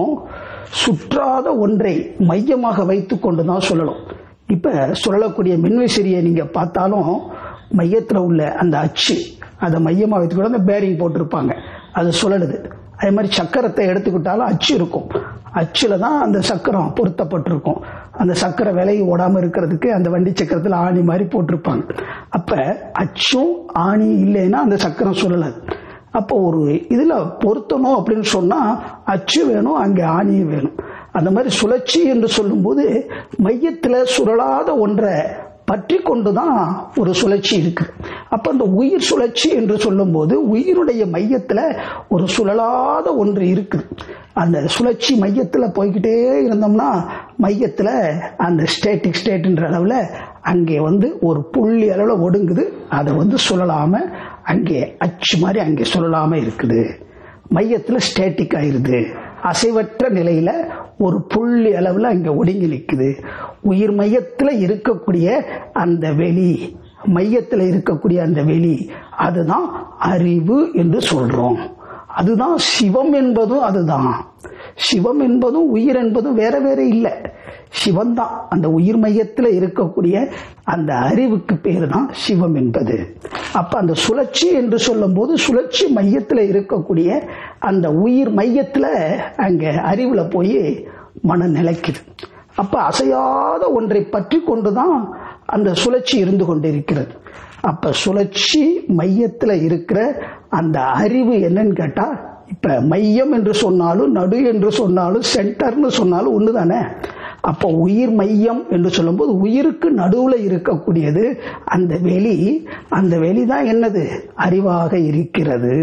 சுற்றாத ஒன்றை மையமாக வைத்து கொண்டு தான் சொல்லணும் இப்ப சுழலக்கூடிய மின்விசிறியை நீங்க பார்த்தாலும் மையத்துல உள்ள அந்த அச்சு அதை மையமாக வைத்துக்கொண்டு அந்த பேரிங் போட்டிருப்பாங்க அது சுழலுது அதே மாதிரி சக்கரத்தை எடுத்துக்கிட்டாலும் அச்சு இருக்கும் அச்சுல தான் அந்த சக்கரம் பொருத்தப்பட்டிருக்கும் அந்த சக்கரை விலகி ஓடாம இருக்கிறதுக்கு அந்த வண்டி சக்கரத்தில் ஆணி மாதிரி போட்டிருப்பாங்க அப்ப அச்சும் ஆணி இல்லைன்னா அந்த சக்கரம் சுழலாது அப்போ ஒரு இதுல பொருத்தணும் அப்படின்னு சொன்னா அச்சு வேணும் அங்கே ஆணியும் வேணும் அந்த மாதிரி சுழற்சி என்று சொல்லும்போது மையத்துல சுழலாத ஒன்றை பற்றி கொண்டுதான் ஒரு சுழற்சி இருக்கு அப்ப அந்த உயிர் சுழற்சி என்று சொல்லும்போது உயிருடைய மையத்துல ஒரு சுழலாத ஒன்று இருக்குது அந்த சுழற்சி மையத்துல போய்கிட்டே இருந்தோம்னா மையத்துல அந்த ஸ்டேட்டிக் ஸ்டேட்ன்ற அளவுல அங்கே வந்து ஒரு புள்ளி அளவுல ஒடுங்குது அதை வந்து சுழலாம அங்கே அச்சு மாதிரி அங்கே சுழலாம இருக்குது மையத்துல ஸ்டேட்டிக் ஆயிருது அசைவற்ற நிலையில ஒரு புள்ளி அளவுல அங்க ஒடுங்கி நிற்குது உயிர் மையத்துல இருக்கக்கூடிய அந்த வெளி மையத்துல இருக்கக்கூடிய அந்த வெளி அதுதான் அறிவு என்று சொல்றோம் அதுதான் சிவம் என்பதும் அதுதான் சிவம் என்பதும் உயிர் என்பதும் வேற வேற இல்லை சிவன் தான் அந்த உயிர் மையத்தில் இருக்கக்கூடிய அந்த அறிவுக்கு பேர் தான் சிவம் என்பது அப்ப அந்த சுழற்சி என்று சொல்லும் போது சுழற்சி மையத்தில் இருக்கக்கூடிய அந்த உயிர் மையத்தில் அங்க அறிவுல போய் மனம் நிலைக்குது அப்ப அசையாத ஒன்றை பற்றி கொண்டுதான் அந்த சுழற்சி இருந்து கொண்டிருக்கிறது அப்ப சுழற்சி மையத்துல இருக்கிற அந்த அறிவு என்னன்னு கேட்டா இப்ப மையம் என்று சொன்னாலும் நடு என்று சொன்னாலும் சென்டர்னு சொன்னாலும் ஒண்ணுதானே அப்போ உயிர் மையம் என்று சொல்லும்போது உயிருக்கு நடுவுல இருக்கக்கூடியது அந்த வெளி அந்த வெளி தான் என்னது அறிவாக இருக்கிறது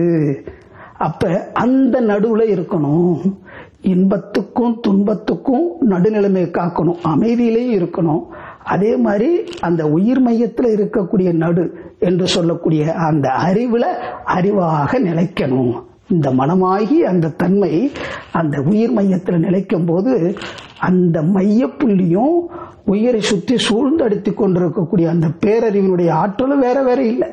அப்ப அந்த நடுவுல இருக்கணும் இன்பத்துக்கும் துன்பத்துக்கும் நடுநிலைமை காக்கணும் அமைதியிலையும் இருக்கணும் அதே மாதிரி அந்த உயிர் மையத்துல இருக்கக்கூடிய நடு என்று சொல்லக்கூடிய அந்த அறிவுல அறிவாக நிலைக்கணும் இந்த மனமாகி அந்த தன்மை அந்த உயிர் மையத்துல நிலைக்கும் போது அந்த மைய புள்ளியும் உயிரை சுற்றி சூழ்ந்தடுத்தி கொண்டிருக்கக்கூடிய அந்த பேரறிவினுடைய ஆற்றலும் வேற வேற இல்லை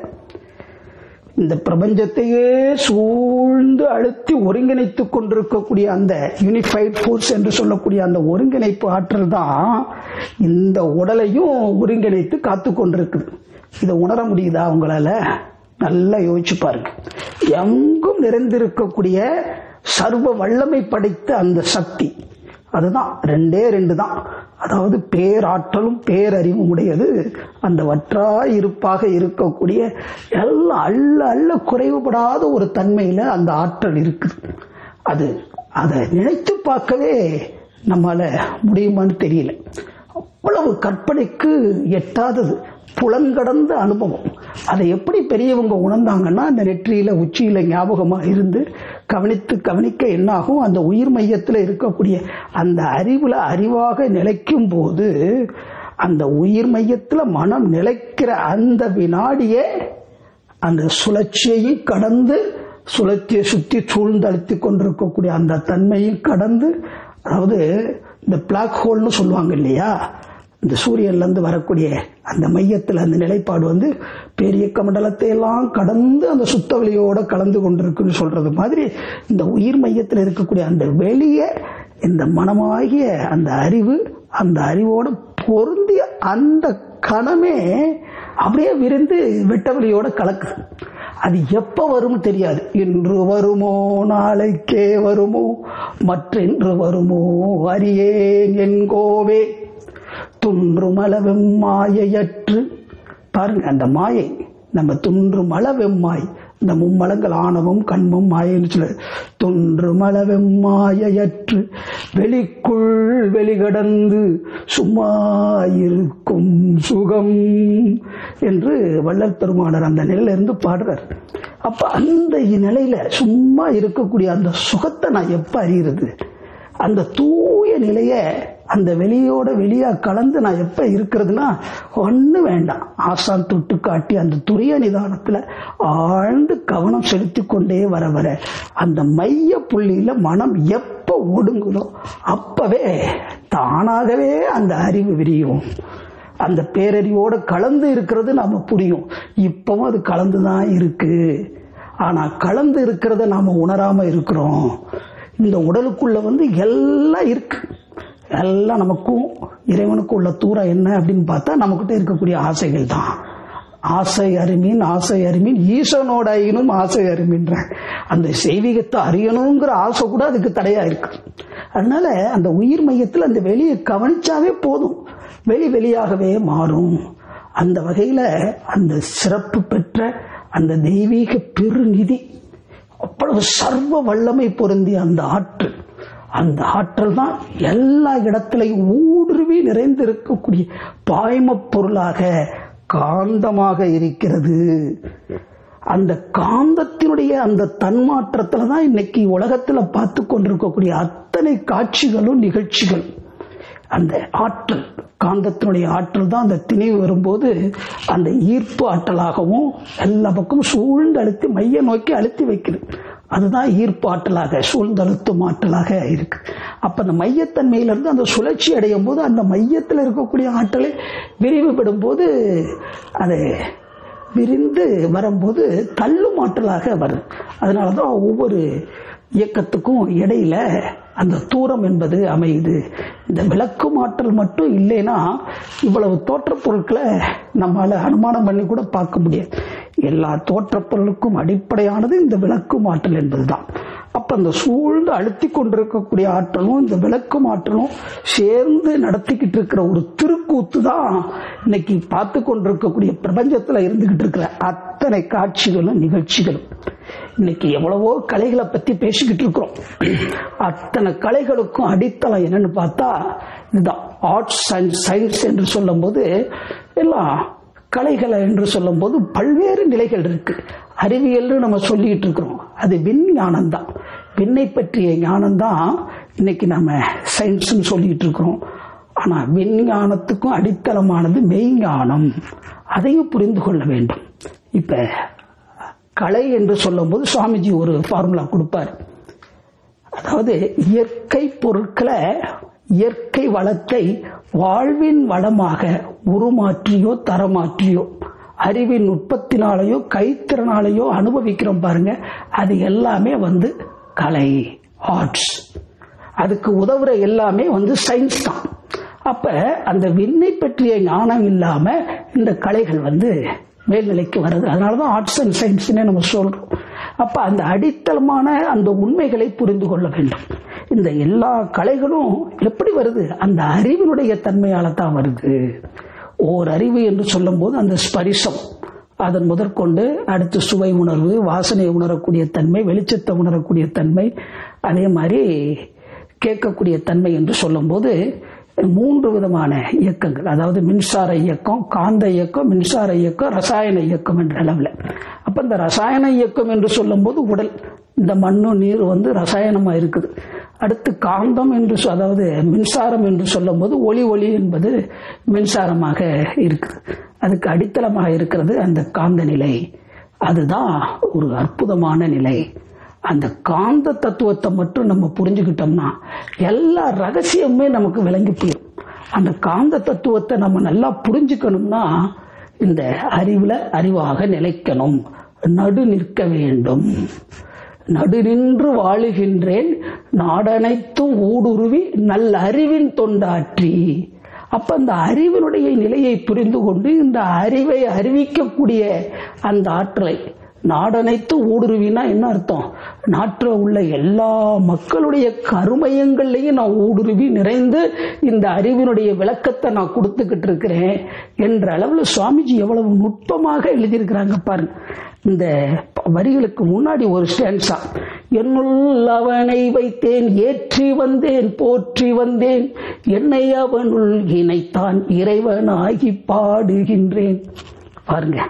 இந்த பிரபஞ்சத்தையே சூழ்ந்து அழுத்தி ஒருங்கிணைத்துக் கொண்டிருக்கக்கூடிய அந்த யூனிஃபைட் ஃபோர்ஸ் என்று சொல்லக்கூடிய அந்த ஒருங்கிணைப்பு ஆற்றல் தான் இந்த உடலையும் ஒருங்கிணைத்து காத்து கொண்டிருக்குது இதை உணர முடியுதா உங்களால நல்லா யோசிச்சு பாருங்க எங்கும் நிறைந்திருக்கக்கூடிய சர்வ வல்லமை படைத்த அந்த சக்தி அதுதான் ரெண்டே ரெண்டு தான் அதாவது பேராற்றலும் பேரறிவும் உடையது அந்த வற்றா இருப்பாக இருக்கக்கூடிய எல்லாம் அள்ள அள்ள குறைவுபடாத ஒரு தன்மையில அந்த ஆற்றல் இருக்குது அது அதை நினைத்து பார்க்கவே நம்மால முடியுமான்னு தெரியல அவ்வளவு கற்பனைக்கு எட்டாதது புலங்கடந்த அனுபவம் அதை எப்படி பெரியவங்க உணர்ந்தாங்கன்னா அந்த நெற்றியில உச்சியில ஞாபகமா இருந்து கவனித்து கவனிக்க என்னாகும் அந்த உயிர் மையத்தில் இருக்கக்கூடிய அந்த அறிவுல அறிவாக நிலைக்கும் போது அந்த உயிர் மையத்துல மனம் நிலைக்கிற அந்த வினாடியே அந்த சுழற்சியையும் கடந்து சுழற்சியை சுற்றி சூழ்ந்தழுத்தி கொண்டிருக்கக்கூடிய அந்த தன்மையும் கடந்து அதாவது இந்த பிளாக் ஹோல்னு சொல்லுவாங்க இல்லையா இந்த சூரியன்ல இருந்து வரக்கூடிய அந்த மையத்தில் அந்த நிலைப்பாடு வந்து பெரியக்க மண்டலத்தை எல்லாம் கடந்து அந்த சுத்தவெளியோட கலந்து கொண்டிருக்குன்னு சொல்றது மாதிரி இந்த உயிர் மையத்தில் இருக்கக்கூடிய அந்த வெளியே இந்த மனமாகிய அந்த அறிவு அந்த அறிவோட பொருந்திய அந்த கணமே அப்படியே விருந்து வெட்டவெளியோட கலக்குது அது எப்ப வரும்னு தெரியாது இன்று வருமோ நாளைக்கே வருமோ மற்றென்று வருமோ அறியேன் என்கோவே துன்றுமளவும் மாயையற்று பாருங்க அந்த மாயை நம்ம துன்று மல வெம்மாய் இந்த மும்மலங்கள் ஆணவம் கண்மம் மாயன்னு சொல்ல தொன்று மல வெம்மாயற்று வெளிக்குள் வெளிகடந்து சும்மா இருக்கும் சுகம் என்று வள்ளல் பெருமானர் அந்த நிலையில இருந்து பாடுறார் அப்ப அந்த நிலையில சும்மா இருக்கக்கூடிய அந்த சுகத்தை நான் எப்ப அறிகிறது அந்த தூய நிலைய அந்த வெளியோட வெளியா கலந்து நான் எப்ப இருக்கிறதுனா ஒண்ணு வேண்டாம் ஆசான் தொட்டு காட்டி அந்த துரிய நிதானத்துல ஆழ்ந்து கவனம் செலுத்தி கொண்டே வர வர அந்த மைய புள்ளியில மனம் எப்ப ஒடுங்குதோ அப்பவே தானாகவே அந்த அறிவு விரியும் அந்த பேரறிவோட கலந்து இருக்கிறது நாம புரியும் இப்பவும் அது கலந்துதான் இருக்கு ஆனா கலந்து இருக்கிறத நாம உணராம இருக்கிறோம் இந்த உடலுக்குள்ள வந்து எல்லாம் இருக்கு எல்லாம் நமக்கும் இறைவனுக்கும் உள்ள தூரம் என்ன அப்படின்னு பார்த்தா நமக்கிட்ட இருக்கக்கூடிய ஆசைகள் தான் ஆசை அருமீன் ஆசை அருமீன் ஈசனோட ஐயனும் ஆசை அருமின்ற அந்த செய்விகத்தை அறியணுங்கிற ஆசை கூட அதுக்கு தடையா இருக்கு அதனால அந்த உயிர் மையத்தில் அந்த வெளியை கவனிச்சாவே போதும் வெளி வெளியாகவே மாறும் அந்த வகையில அந்த சிறப்பு பெற்ற அந்த தெய்வீக பெருநிதி அவ்வளவு சர்வ வல்லமை பொருந்திய அந்த ஆற்றல் அந்த ஆற்றல் தான் எல்லா இடத்திலையும் ஊடுருவி நிறைந்து இருக்கக்கூடிய பாய்ம பொருளாக காந்தமாக இருக்கிறது அந்த காந்தத்தினுடைய அந்த தன்மாற்றத்துல தான் இன்னைக்கு உலகத்துல பார்த்து கொண்டிருக்கக்கூடிய அத்தனை காட்சிகளும் நிகழ்ச்சிகளும் அந்த ஆற்றல் காந்தத்தினுடைய ஆற்றல் தான் அந்த திணிவு வரும்போது அந்த ஈர்ப்பு ஆற்றலாகவும் எல்லா பக்கமும் சூழ்ந்து அழுத்தி மைய நோக்கி அழுத்தி வைக்கிறது அதுதான் ஈர்ப்பு ஆற்றலாக சூழ்ந்தழுத்தும் ஆற்றலாக இருக்கு அப்ப அந்த மையத்தன்மையிலிருந்து அந்த சுழற்சி அடையும் போது அந்த மையத்தில் இருக்கக்கூடிய ஆற்றலை விரிவுபடும் போது அது விரிந்து வரும்போது தள்ளும் ஆற்றலாக வருது அதனாலதான் ஒவ்வொரு இயக்கத்துக்கும் இடையில அந்த தூரம் என்பது அமையுது இந்த விளக்கும் ஆற்றல் மட்டும் இல்லைன்னா இவ்வளவு தோற்றப் பொருட்களை நம்மால அனுமானம் பண்ணி கூட பார்க்க முடியாது எல்லா தோற்றப் பொருளுக்கும் அடிப்படையானது இந்த விளக்கும் ஆற்றல் என்பதுதான் அப்ப அந்த சூழ்ந்து அழுத்தி கொண்டிருக்கக்கூடிய ஆற்றலும் இந்த விளக்கும் ஆற்றலும் சேர்ந்து நடத்திக்கிட்டு இருக்கிற ஒரு திருக்கூத்து தான் இன்னைக்கு பார்த்து கொண்டிருக்கக்கூடிய பிரபஞ்சத்துல இருந்துகிட்டு இருக்கிற அத்தனை காட்சிகளும் நிகழ்ச்சிகளும் இன்னைக்கு எவ்வளவோ கலைகளை பத்தி பேசிக்கிட்டு இருக்கிறோம் அத்தனை கலைகளுக்கும் அடித்தளம் என்னன்னு பார்த்தா இதுதான் ஆர்ட்ஸ் அண்ட் சயின்ஸ் என்று சொல்லும் போது எல்லாம் கலைகளை என்று சொல்லும் போது பல்வேறு நிலைகள் இருக்கு அறிவியல் நம்ம சொல்லிட்டு இருக்கிறோம் அது விஞ்ஞானம் தான் விண்ணை பற்றிய ஞானம் தான் இன்னைக்கு நம்ம சயின்ஸ் சொல்லிட்டு இருக்கிறோம் ஆனா விஞ்ஞானத்துக்கும் அடித்தளமானது மெய்ஞானம் அதையும் புரிந்து கொள்ள வேண்டும் இப்ப கலை என்று சொல்லும்போது சுவாமிஜி ஒரு ஃபார்முலா கொடுப்பார் அதாவது இயற்கை பொருட்களை இயற்கை வளத்தை வாழ்வின் வளமாக உருமாற்றியோ தரமாற்றியோ அறிவின் நுட்பத்தினாலேயோ கைத்திறனாலேயோ அனுபவிக்கிறோம் பாருங்க அது எல்லாமே வந்து கலை ஆர்ட்ஸ் அதுக்கு உதவுற எல்லாமே வந்து சயின்ஸ் தான் அப்ப அந்த விண்ணை பற்றிய ஞானம் இல்லாம இந்த கலைகள் வந்து மேல்நிலைக்கு வருது அதனாலதான் ஆர்ட்ஸ் அண்ட் சயின்ஸ்னே நம்ம சொல்றோம் அப்ப அந்த அடித்தளமான அந்த உண்மைகளை புரிந்து கொள்ள வேண்டும் இந்த எல்லா கலைகளும் எப்படி வருது அந்த அறிவினுடைய தன்மையால தான் வருது ஓர் அறிவு என்று சொல்லும் போது அந்த ஸ்பரிசம் அதன் முதற்கொண்டு அடுத்து சுவை உணர்வு வாசனையை உணரக்கூடிய தன்மை வெளிச்சத்தை உணரக்கூடிய தன்மை அதே மாதிரி கேட்கக்கூடிய தன்மை என்று சொல்லும்போது மூன்று விதமான இயக்கங்கள் அதாவது மின்சார இயக்கம் காந்த இயக்கம் மின்சார இயக்கம் ரசாயன இயக்கம் என்ற அளவில் அப்ப இந்த ரசாயன இயக்கம் என்று சொல்லும்போது உடல் இந்த மண்ணு நீர் வந்து ரசாயனமா இருக்குது அடுத்து காந்தம் என்று சொ- அதாவது மின்சாரம் என்று சொல்லும்போது ஒளி ஒளி என்பது மின்சாரமாக இருக்குது அதுக்கு அடித்தளமாக இருக்கிறது அந்த காந்த நிலை அதுதான் ஒரு அற்புதமான நிலை அந்த காந்த தத்துவத்தை மட்டும் நம்ம புரிஞ்சுக்கிட்டோம்னா எல்லா ரகசியமுமே நமக்கு விளங்கி போயிடும் அந்த காந்த தத்துவத்தை நம்ம நல்லா புரிஞ்சுக்கணும்னா இந்த அறிவுல அறிவாக நிலைக்கணும் நடு நிற்க வேண்டும் நடு நின்று வாழுகின்றேன் நாடனைத்தும் ஊடுருவி நல்ல அறிவின் தொண்டாற்றி அப்ப அந்த அறிவினுடைய நிலையை புரிந்து கொண்டு இந்த அறிவை அறிவிக்கக்கூடிய அந்த ஆற்றலை நாடனைத்து ஊடுருவினா என்ன அர்த்தம் நாட்டில் உள்ள எல்லா மக்களுடைய கருமயங்கள்லையும் நான் ஊடுருவி நிறைந்து இந்த அறிவினுடைய விளக்கத்தை நான் கொடுத்துக்கிட்டு இருக்கிறேன் என்ற அளவில் சுவாமிஜி எவ்வளவு நுட்பமாக எழுதியிருக்கிறாங்க பாருங்க இந்த வரிகளுக்கு முன்னாடி ஒரு ஸ்டான்ஸா என்னுள் அவனை வைத்தேன் ஏற்றி வந்தேன் போற்றி வந்தேன் என்னை அவனுள் இணைத்தான் இறைவனாகி பாடுகின்றேன் பாருங்க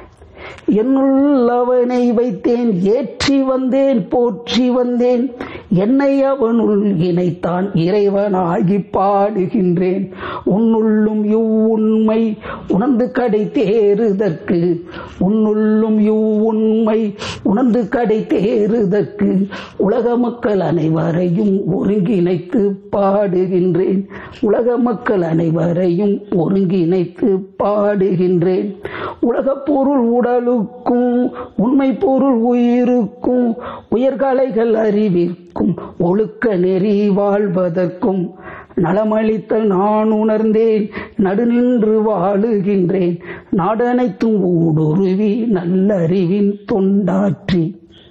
என்னுள் அவனை வைத்தேன் ஏற்றி வந்தேன் போற்றி வந்தேன் என்னை அவனுள் இணைத்தான் இறைவனாகி பாடுகின்றேன் உன்னுள்ளும் இவ்வுண்மை உணர்ந்து கடை தேறுதற்கு உன்னுள்ளும் இவ்வுண்மை உணர்ந்து கடை தேறுதற்கு உலக மக்கள் அனைவரையும் ஒருங்கிணைத்து பாடுகின்றேன் உலக மக்கள் அனைவரையும் ஒருங்கிணைத்து பாடுகின்றேன் உலக பொருள் உடலுக்கும் உண்மை பொருள் உயிருக்கும் உயர்கலைகள் அறிவிற்கும் ஒழுக்க நெறி வாழ்வதற்கும் நலமளித்தல் நான் உணர்ந்தேன் நடுநின்று வாழுகின்றேன் நாடனைத்தும் ஊடுருவி நல்லறிவின் தொண்டாற்றி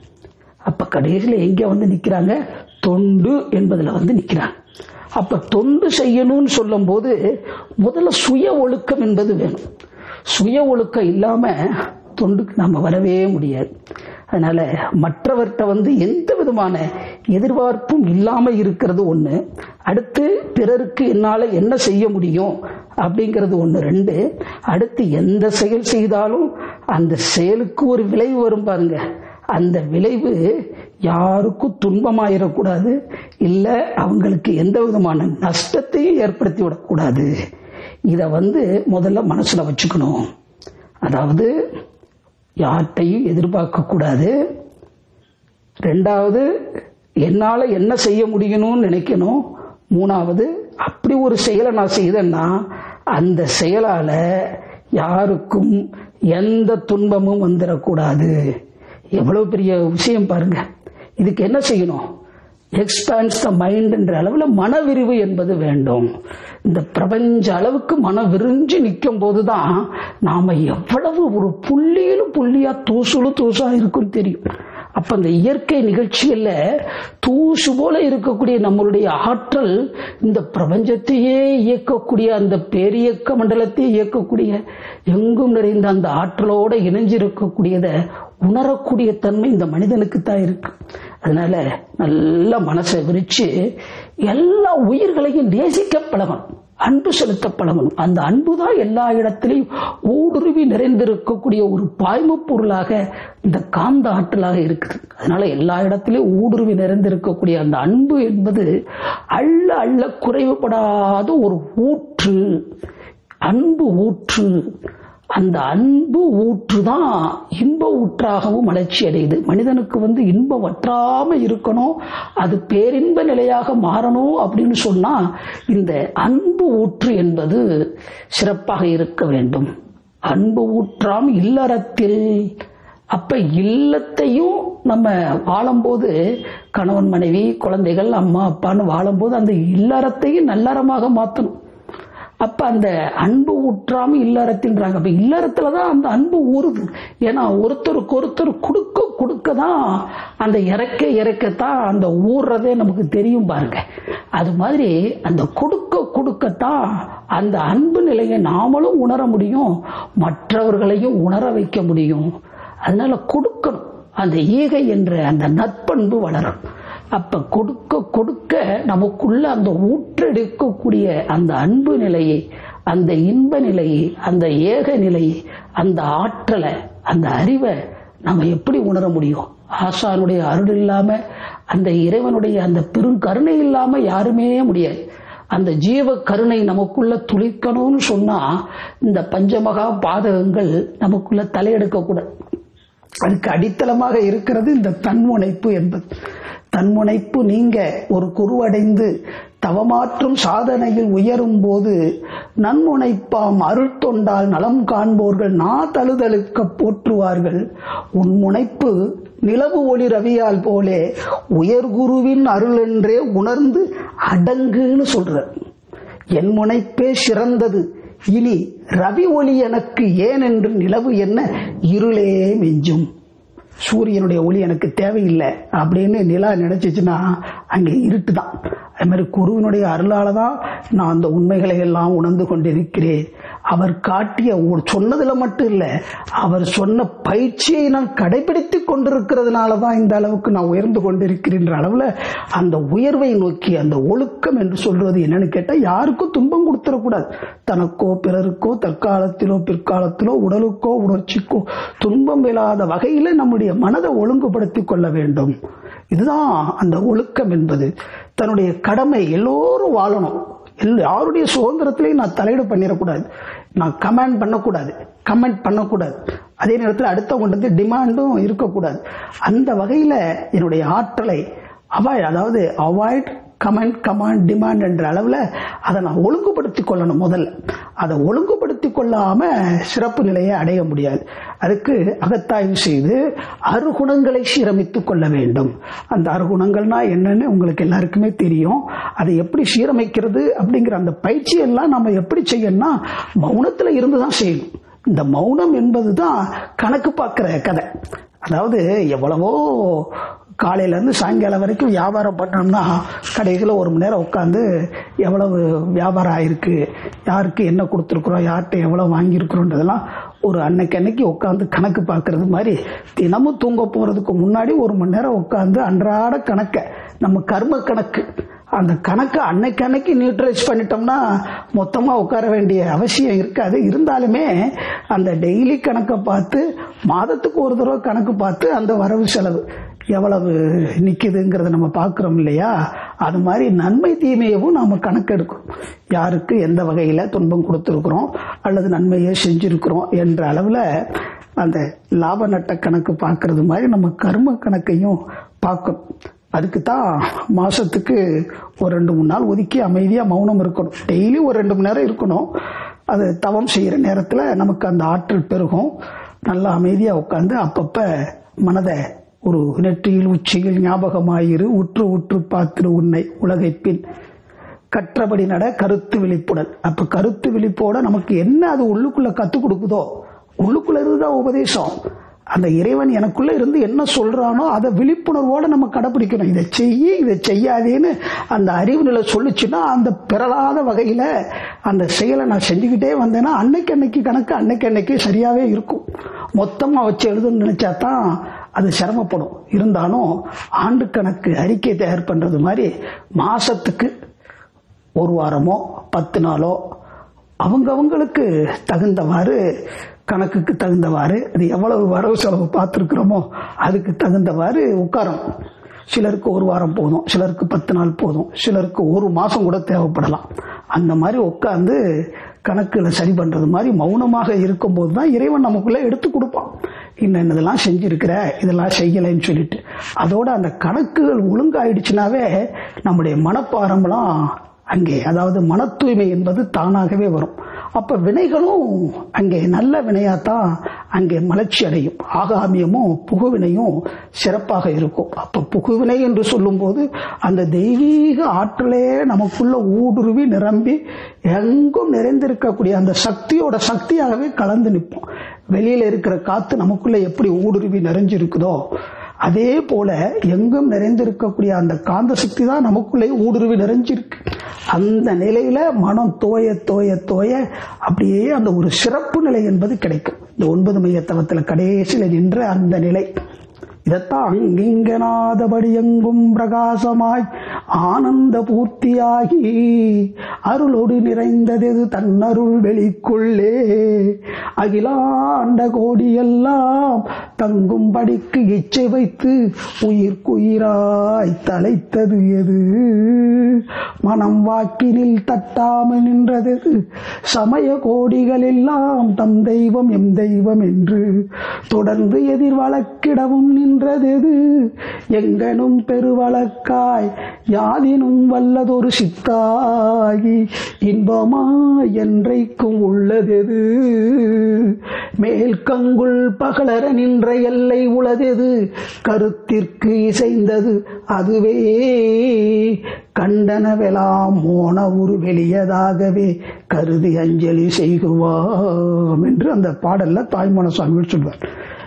அப்ப கடைசியில் எங்க வந்து நிக்கிறாங்க தொண்டு என்பதுல வந்து நிக்கிறாங்க அப்ப தொண்டு செய்யணும்னு சொல்லும் போது முதல்ல சுய ஒழுக்கம் என்பது வேணும் சுய ஒழுக்கம் இல்லாம தொண்டுக்கு நம்ம வரவே முடியாது அதனால மற்றவர்கிட்ட வந்து எந்த விதமான எதிர்பார்ப்பும் இல்லாம இருக்கிறது ஒண்ணு அடுத்து பிறருக்கு என்னால என்ன செய்ய முடியும் அப்படிங்கிறது ஒண்ணு ரெண்டு அடுத்து எந்த செயல் செய்தாலும் அந்த செயலுக்கு ஒரு விளைவு வரும் பாருங்க அந்த விளைவு யாருக்கும் துன்பமாயிடக்கூடாது இல்லை அவங்களுக்கு எந்த விதமான நஷ்டத்தையும் ஏற்படுத்தி விடக்கூடாது இதை வந்து முதல்ல மனசுல வச்சுக்கணும் அதாவது யார்கிட்டையும் எதிர்பார்க்க கூடாது ரெண்டாவது என்னால என்ன செய்ய முடியணும்னு நினைக்கணும் மூணாவது அப்படி ஒரு செயலை நான் செய்தேன்னா அந்த செயலால யாருக்கும் எந்த துன்பமும் வந்துடக்கூடாது எவ்வளவு பெரிய விஷயம் பாருங்க இதுக்கு என்ன செய்யணும் எக்ஸ்பான்ஸ் த மைண்ட் என்ற அளவில் மனவிரிவு என்பது வேண்டும் இந்த பிரபஞ்ச அளவுக்கு மன விரிஞ்சு நிற்கும் போதுதான் நாம எவ்வளவு ஒரு புள்ளியிலும் புள்ளியா தூசுலும் தூசா இருக்குன்னு தெரியும் அப்ப அந்த இயற்கை நிகழ்ச்சியில தூசு போல இருக்கக்கூடிய நம்மளுடைய ஆற்றல் இந்த பிரபஞ்சத்தையே இயக்கக்கூடிய அந்த பேரியக்க மண்டலத்தையே இயக்கக்கூடிய எங்கும் நிறைந்த அந்த ஆற்றலோட இணைஞ்சிருக்கக்கூடியத உணரக்கூடிய தன்மை இந்த மனிதனுக்கு தான் இருக்கு அதனால நல்ல மனசை விரிச்சு எல்லா உயிர்களையும் நேசிக்க பழகணும் அன்பு செலுத்த பழகணும் அந்த அன்பு தான் எல்லா இடத்திலையும் ஊடுருவி நிறைந்திருக்கக்கூடிய ஒரு பாய்ம பொருளாக இந்த காந்த ஆற்றலாக இருக்குது அதனால எல்லா இடத்திலையும் ஊடுருவி நிறைந்திருக்கக்கூடிய அந்த அன்பு என்பது அள்ள அள்ள குறைவுபடாத ஒரு ஊற்று அன்பு ஊற்று அந்த அன்பு ஊற்று தான் இன்ப ஊற்றாகவும் வளர்ச்சி அடையுது மனிதனுக்கு வந்து இன்பம் வற்றாம இருக்கணும் அது பேரின்ப நிலையாக மாறணும் அப்படின்னு சொன்னா இந்த அன்பு ஊற்று என்பது சிறப்பாக இருக்க வேண்டும் அன்பு ஊற்றாம் இல்லறத்தில் அப்ப இல்லத்தையும் நம்ம வாழும்போது கணவன் மனைவி குழந்தைகள் அம்மா அப்பான்னு வாழும்போது அந்த இல்லறத்தையும் நல்லறமாக மாற்றணும் அப்ப அந்த அன்பு ஊற்றாம இல்லறத்தின்றாங்க அப்ப இல்லறத்துலதான் அந்த அன்பு ஊறுது ஏன்னா ஒருத்தருக்கு ஒருத்தர் கொடுக்க கொடுக்க தான் அந்த இறக்க இறக்கத்தான் அந்த ஊறுறதே நமக்கு தெரியும் பாருங்க அது மாதிரி அந்த கொடுக்க கொடுக்கத்தான் அந்த அன்பு நிலையை நாமளும் உணர முடியும் மற்றவர்களையும் உணர வைக்க முடியும் அதனால கொடுக்கணும் அந்த ஈகை என்ற அந்த நற்பண்பு வளரும் அப்ப கொடுக்க கொடுக்க நமக்குள்ள அந்த ஊற்றெடுக்கக்கூடிய அந்த அன்பு நிலையை அந்த இன்ப நிலையை அந்த ஏக நிலையை அந்த ஆற்றலை அந்த அறிவை நம்ம எப்படி உணர முடியும் ஆசானுடைய அருள் இல்லாம அந்த இறைவனுடைய அந்த பெரும் கருணை இல்லாம யாருமே முடியாது அந்த ஜீவ கருணை நமக்குள்ள துளிக்கணும்னு சொன்னா இந்த பஞ்சமகா பாதகங்கள் நமக்குள்ள தலையெடுக்க கூடாது அதுக்கு அடித்தளமாக இருக்கிறது இந்த தன்முனைப்பு என்பது தன்முனைப்பு நீங்க ஒரு குருவடைந்து தவமாற்றும் சாதனையில் உயரும் போது நன்முனைப்பாம் அருள் தொண்டால் நலம் காண்போர்கள் நா தழுதழுக்க போற்றுவார்கள் உன் முனைப்பு நிலவு ஒளி ரவியால் போலே உயர்குருவின் அருள் என்றே உணர்ந்து அடங்குன்னு சொல்ற என் முனைப்பே சிறந்தது இனி ரவி ஒளி எனக்கு ஏன் என்று நிலவு என்ன இருளே மிஞ்சும் சூரியனுடைய ஒளி எனக்கு தேவையில்லை அப்படின்னு நிலா நினைச்சிச்சுன்னா அங்கே இருட்டு தான் அது மாதிரி குருவினுடைய அருளால தான் நான் அந்த உண்மைகளை எல்லாம் உணர்ந்து கொண்டிருக்கிறேன் அவர் காட்டிய ஒரு- சொன்னதுல மட்டும் இல்ல அவர் சொன்ன பயிற்சியை நான் கடைபிடித்து கொண்டிருக்கிறதுனால தான் இந்த அளவுக்கு நான் உயர்ந்து கொண்டிருக்கிறேன்ற அளவுல அந்த உயர்வை நோக்கி அந்த ஒழுக்கம் என்று சொல்றது என்னன்னு கேட்டா யாருக்கும் துன்பம் கொடுத்துடக்கூடாது தனக்கோ பிறருக்கோ தற்காலத்திலோ பிற்காலத்திலோ உடலுக்கோ உணர்ச்சிக்கோ துன்பம் இல்லாத வகையில நம்முடைய மனதை ஒழுங்குபடுத்திக் கொள்ள வேண்டும் இதுதான் அந்த ஒழுக்கம் என்பது தன்னுடைய கடமை எல்லோரும் வாழணும் எல்லா- யாருடைய சுதந்திரத்திலையும் நான் தலையீடு பண்ணிடக்கூடாது நான் கமெண்ட் பண்ணக்கூடாது கமெண்ட் பண்ணக்கூடாது அதே நேரத்தில் அடுத்தவங்க வந்து டிமாண்டும் இருக்கக்கூடாது அந்த வகையில என்னுடைய ஆற்றலை அவாய்ட் அதாவது அவாய்ட் கமெண்ட் கமாண்ட் டிமாண்ட் என்ற அளவில் அதை நான் ஒழுங்குபடுத்திக் கொள்ளணும் முதல்ல அதை ஒழுங்குபடுத்திக் கொள்ளாம சிறப்பு நிலையை அடைய முடியாது அதுக்கு அகத்தாய்வு செய்து அருகுணங்களை சீரமைத்துக் கொள்ள வேண்டும் அந்த அருகுணங்கள்னா என்னன்னு உங்களுக்கு எல்லாருக்குமே தெரியும் அதை எப்படி சீரமைக்கிறது அப்படிங்கிற அந்த பயிற்சி எல்லாம் நம்ம எப்படி செய்யணும்னா மௌனத்துல இருந்து தான் செய்யணும் இந்த மௌனம் என்பது தான் கணக்கு பார்க்கிற கதை அதாவது எவ்வளவோ காலையில இருந்து சாயங்காலம் வரைக்கும் வியாபாரம் பண்ணோம்னா கடைகளை ஒரு மணி நேரம் உட்காந்து எவ்வளவு வியாபாரம் ஆயிருக்கு யாருக்கு என்ன கொடுத்துருக்குறோம் யார்கிட்ட எவ்வளவு வாங்கியிருக்கிறோன்றதெல்லாம் ஒரு அன்னைக்கு அன்னைக்கு உட்காந்து கணக்கு பார்க்கறது மாதிரி தினமும் தூங்க போறதுக்கு முன்னாடி ஒரு மணி நேரம் உட்காந்து அன்றாட கணக்கை நம்ம கர்ம கணக்கு அந்த கணக்கை அன்னைக்கு அன்னைக்கு நியூட்ரலைஸ் பண்ணிட்டோம்னா மொத்தமா உட்கார வேண்டிய அவசியம் இருக்காது இருந்தாலுமே அந்த டெய்லி கணக்கை பார்த்து மாதத்துக்கு ஒரு தடவை கணக்கு பார்த்து அந்த வரவு செலவு எவ்வளவு நிக்குதுங்கிறத நம்ம பார்க்கிறோம் இல்லையா அது மாதிரி நன்மை தீமையவும் நாம கணக்கெடுக்கணும் யாருக்கு எந்த வகையில துன்பம் கொடுத்துருக்குறோம் அல்லது நன்மையை செஞ்சிருக்கிறோம் என்ற அளவுல அந்த லாப நட்ட கணக்கு பார்க்கறது மாதிரி நம்ம கர்ம கணக்கையும் பார்க்கணும் அதுக்கு தான் மாசத்துக்கு ஒரு ரெண்டு மூணு நாள் ஒதுக்கி அமைதியா மௌனம் இருக்கணும் டெய்லி ஒரு ரெண்டு மணி நேரம் இருக்கணும் அது தவம் செய்யற நேரத்துல நமக்கு அந்த ஆற்றல் பெருகும் நல்லா அமைதியா உட்காந்து அப்பப்ப மனதை ஒரு நெற்றியில் உச்சியில் ஞாபகமாயிரு உற்று உற்று பார்த்திரு உன்னை உலகை பின் கற்றபடி நட கருத்து விழிப்புடன் அப்ப கருத்து விழிப்போட நமக்கு என்ன அது உள்ளுக்குள்ள கத்து கொடுக்குதோ உள்ளுக்குள்ள இருந்துதான் உபதேசம் அந்த இறைவன் எனக்குள்ள இருந்து என்ன சொல்றானோ அதை விழிப்புணர்வோட நம்ம கடைபிடிக்கணும் இதை செய்ய இதை செய்யாதேன்னு அந்த அறிவு நிலை சொல்லுச்சுன்னா அந்த பிறலாத வகையில அந்த செயலை நான் செஞ்சுக்கிட்டே வந்தேன்னா அன்னைக்கு அன்னைக்கு கணக்கு அன்னைக்கு அன்னைக்கு சரியாவே இருக்கும் மொத்தமா வச்சு எழுதணும்னு நினைச்சா தான் அது சிரமப்படும் இருந்தாலும் ஆண்டு கணக்கு அறிக்கை தயார் பண்றது மாதிரி மாசத்துக்கு ஒரு வாரமோ பத்து நாளோ அவங்கவங்களுக்கு தகுந்தவாறு கணக்குக்கு தகுந்தவாறு அது எவ்வளவு வரவு செலவு பார்த்துருக்குறோமோ அதுக்கு தகுந்தவாறு உட்காரணும் சிலருக்கு ஒரு வாரம் போதும் சிலருக்கு பத்து நாள் போதும் சிலருக்கு ஒரு மாசம் கூட தேவைப்படலாம் அந்த மாதிரி உட்காந்து கணக்குல சரி பண்றது மாதிரி மௌனமாக இருக்கும்போது தான் இறைவன் நமக்குள்ள எடுத்து கொடுப்பான் இன்னும் இதெல்லாம் செஞ்சிருக்கிற இதெல்லாம் செய்யலைன்னு சொல்லிட்டு அதோட அந்த கணக்குகள் ஒழுங்காயிடுச்சுனாவே நம்முடைய மனப்பாரம்லாம் அங்கே அதாவது மன தூய்மை என்பது தானாகவே வரும் அப்ப வினைகளும் அங்கே நல்ல வினையாத்தான் அங்கே மலர்ச்சி அடையும் ஆகாமியமும் புகுவினையும் சிறப்பாக இருக்கும் அப்ப புகுவினை என்று சொல்லும்போது அந்த தெய்வீக ஆற்றலே நமக்குள்ள ஊடுருவி நிரம்பி எங்கும் நிறைந்திருக்கக்கூடிய அந்த சக்தியோட சக்தியாகவே கலந்து நிற்போம் வெளியில இருக்கிற காத்து நமக்குள்ள எப்படி ஊடுருவி நிறைஞ்சிருக்குதோ அதே போல எங்கும் நிறைந்திருக்கக்கூடிய அந்த காந்த சக்தி தான் நமக்குள்ளே ஊடுருவி நிறைஞ்சிருக்கு அந்த நிலையில மனம் தோய தோய தோய அப்படியே அந்த ஒரு சிறப்பு நிலை என்பது கிடைக்கும் இந்த ஒன்பது மையத்தவத்துல கடைசியில நின்ற அந்த நிலை இதைத்தான் இங்கெனாதபடி எங்கும் பிரகாசமாய் ஆனந்த பூர்த்தியாகி அருளோடு நிறைந்தது தன்னருள் வெளிக்குள்ளே அகிலாண்ட கோடியெல்லாம் தங்கும்படிக்கு இச்சை வைத்து உயிர்க்குயிராய் தலைத்தது எது மனம் வாக்கினில் தட்டாமல் நின்றது சமய கோடிகள் எல்லாம் தம் தெய்வம் எம் தெய்வம் என்று தொடர்ந்து எதிர் வழக்கிடவும் நின்றதெது எங்கனும் பெருவழக்காய் யாதினும் வல்லதொரு சித்தாகி இன்பமா என்றைக்கும் உள்ளதெது மேல் கங்குள் பகலர நின்ற எல்லை உளதெது கருத்திற்கு இசைந்தது அதுவே கண்டனவெலாம் மோன உரு வெளியதாகவே கருதி அஞ்சலி செய்குவாம் என்று அந்த பாடல்ல தாய்மான சுவாமிகள் சொல்வார்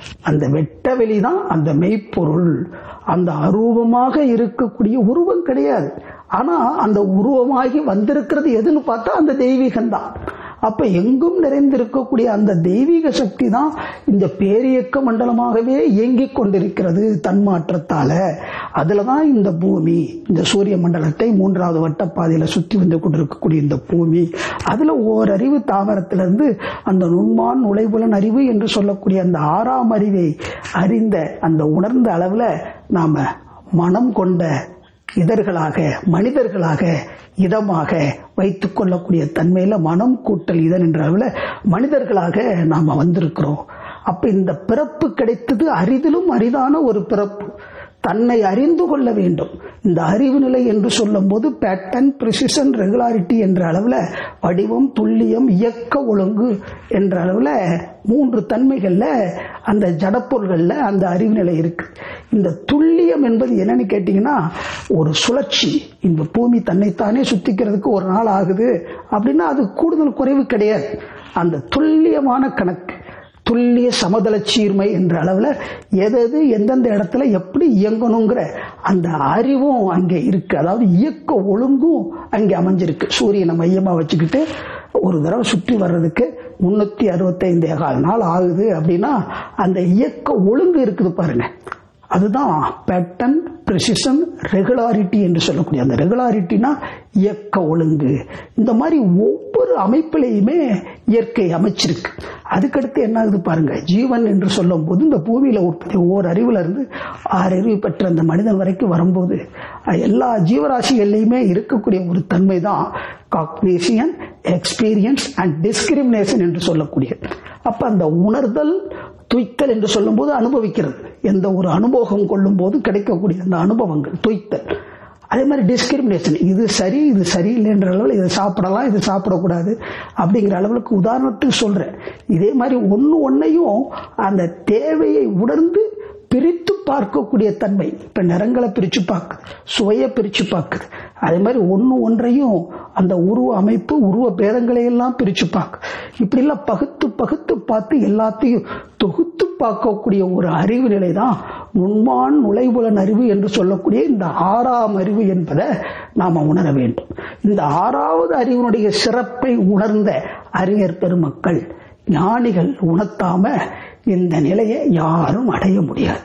அந்த வெட்ட வெளி தான் அந்த மெய்ப்பொருள் அந்த அரூபமாக இருக்கக்கூடிய உருவம் கிடையாது ஆனா அந்த உருவமாகி வந்திருக்கிறது எதுன்னு பார்த்தா அந்த தெய்வீகம் தான் அப்ப எங்கும் நிறைந்திருக்கக்கூடிய அந்த தெய்வீக சக்தி தான் இந்த பேரியக்க மண்டலமாகவே இயங்கிக் கொண்டிருக்கிறது தன்மாற்றத்தால அதுலதான் இந்த பூமி இந்த சூரிய மண்டலத்தை மூன்றாவது வட்டப்பாதையில சுத்தி வந்து கொண்டிருக்கக்கூடிய இந்த பூமி அதுல ஓரறிவு தாவரத்திலிருந்து அந்த நுண்மான் நுழைபுலன் அறிவு என்று சொல்லக்கூடிய அந்த ஆறாம் அறிவை அறிந்த அந்த உணர்ந்த அளவுல நாம மனம் கொண்ட இதர்களாக மனிதர்களாக இதமாக வைத்துக் கொள்ளக்கூடிய தன்மையில மனம் கூட்டல் இதன் என்ற அளவுல மனிதர்களாக நாம வந்திருக்கிறோம் அப்ப இந்த பிறப்பு கிடைத்தது அரிதிலும் அரிதான ஒரு பிறப்பு தன்னை அறிந்து கொள்ள வேண்டும் இந்த அறிவு நிலை என்று சொல்லும் போது பேட்டர்ன் பிரிசிஷன் ரெகுலாரிட்டி என்ற அளவுல வடிவம் துல்லியம் இயக்க ஒழுங்கு என்ற அளவுல மூன்று தன்மைகள்ல அந்த ஜடப்பொருள்கள்ல அந்த அறிவு நிலை இருக்கு இந்த துல்லியம் என்பது என்னன்னு கேட்டீங்கன்னா ஒரு சுழற்சி இந்த பூமி தன்னைத்தானே சுத்திக்கிறதுக்கு ஒரு நாள் ஆகுது அப்படின்னா அது கூடுதல் குறைவு கிடையாது அந்த துல்லியமான கணக்கு துல்லிய சமதள சீர்மை என்ற அளவுல எது எது எந்தெந்த இடத்துல எப்படி இயங்கணுங்கிற அந்த அறிவும் அங்கே இருக்கு அதாவது இயக்க ஒழுங்கும் அங்கே அமைஞ்சிருக்கு சூரியனை மையமா வச்சுக்கிட்டு ஒரு தடவை சுற்றி வர்றதுக்கு முன்னூத்தி அறுபத்தைந்து ஏகால் நாள் ஆகுது அப்படின்னா அந்த இயக்க ஒழுங்கு இருக்குது பாருங்க அதுதான் பேட்டர்ன் ப்ரெசிஷன் ரெகுலாரிட்டி என்று சொல்லக்கூடிய அந்த ரெகுலாரிட்டினா இயக்க ஒழுங்கு இந்த மாதிரி ஒவ்வொரு அமைப்பிலையுமே இயற்கை அமைச்சிருக்கு அதுக்கடுத்து என்ன ஆகுது பாருங்க ஜீவன் என்று சொல்லும் போது இந்த பூமியில உற்பத்தி ஓர் அறிவுல இருந்து ஆறு அறிவு பெற்ற அந்த மனிதன் வரைக்கும் வரும்போது எல்லா ஜீவராசிகள்லையுமே இருக்கக்கூடிய ஒரு தன்மை தான் காக்னேசியன் எக்ஸ்பீரியன்ஸ் அண்ட் டிஸ்கிரிமினேஷன் என்று சொல்லக்கூடிய அப்ப அந்த உணர்தல் துய்த்தல் என்று சொல்லும்போது அனுபவிக்கிறது எந்த ஒரு அனுபவம் கொள்ளும் போது கிடைக்கக்கூடிய அந்த அனுபவங்கள் துய்த்தல் அதே மாதிரி டிஸ்கிரிமினேஷன் இது சரி இது சரியில்லைன்ற அளவில் இதை சாப்பிடலாம் இது சாப்பிடக்கூடாது அப்படிங்கிற அளவுக்கு உதாரணத்துக்கு சொல்றேன் இதே மாதிரி ஒன்று ஒன்னையும் அந்த தேவையை உணர்ந்து பிரித்து பார்க்கக்கூடிய தன்மை இப்ப நிறங்களை பிரிச்சு பார்க்குது சுவையை பிரிச்சு பார்க்குது அதே மாதிரி ஒன்று ஒன்றையும் அந்த உருவ அமைப்பு உருவ பேதங்களை எல்லாம் பிரிச்சு பார்க்கு இப்படிலாம் பகுத்து பகுத்து பார்த்து எல்லாத்தையும் தொகுத்து பார்க்கக்கூடிய ஒரு அறிவு நிலை தான் நுண்மான் நுழைவுலன் அறிவு என்று சொல்லக்கூடிய இந்த ஆறாம் அறிவு என்பதை நாம உணர வேண்டும் இந்த ஆறாவது அறிவினுடைய சிறப்பை உணர்ந்த அறிஞர் பெருமக்கள் ஞானிகள் உணர்த்தாம இந்த நிலையை யாரும் அடைய முடியாது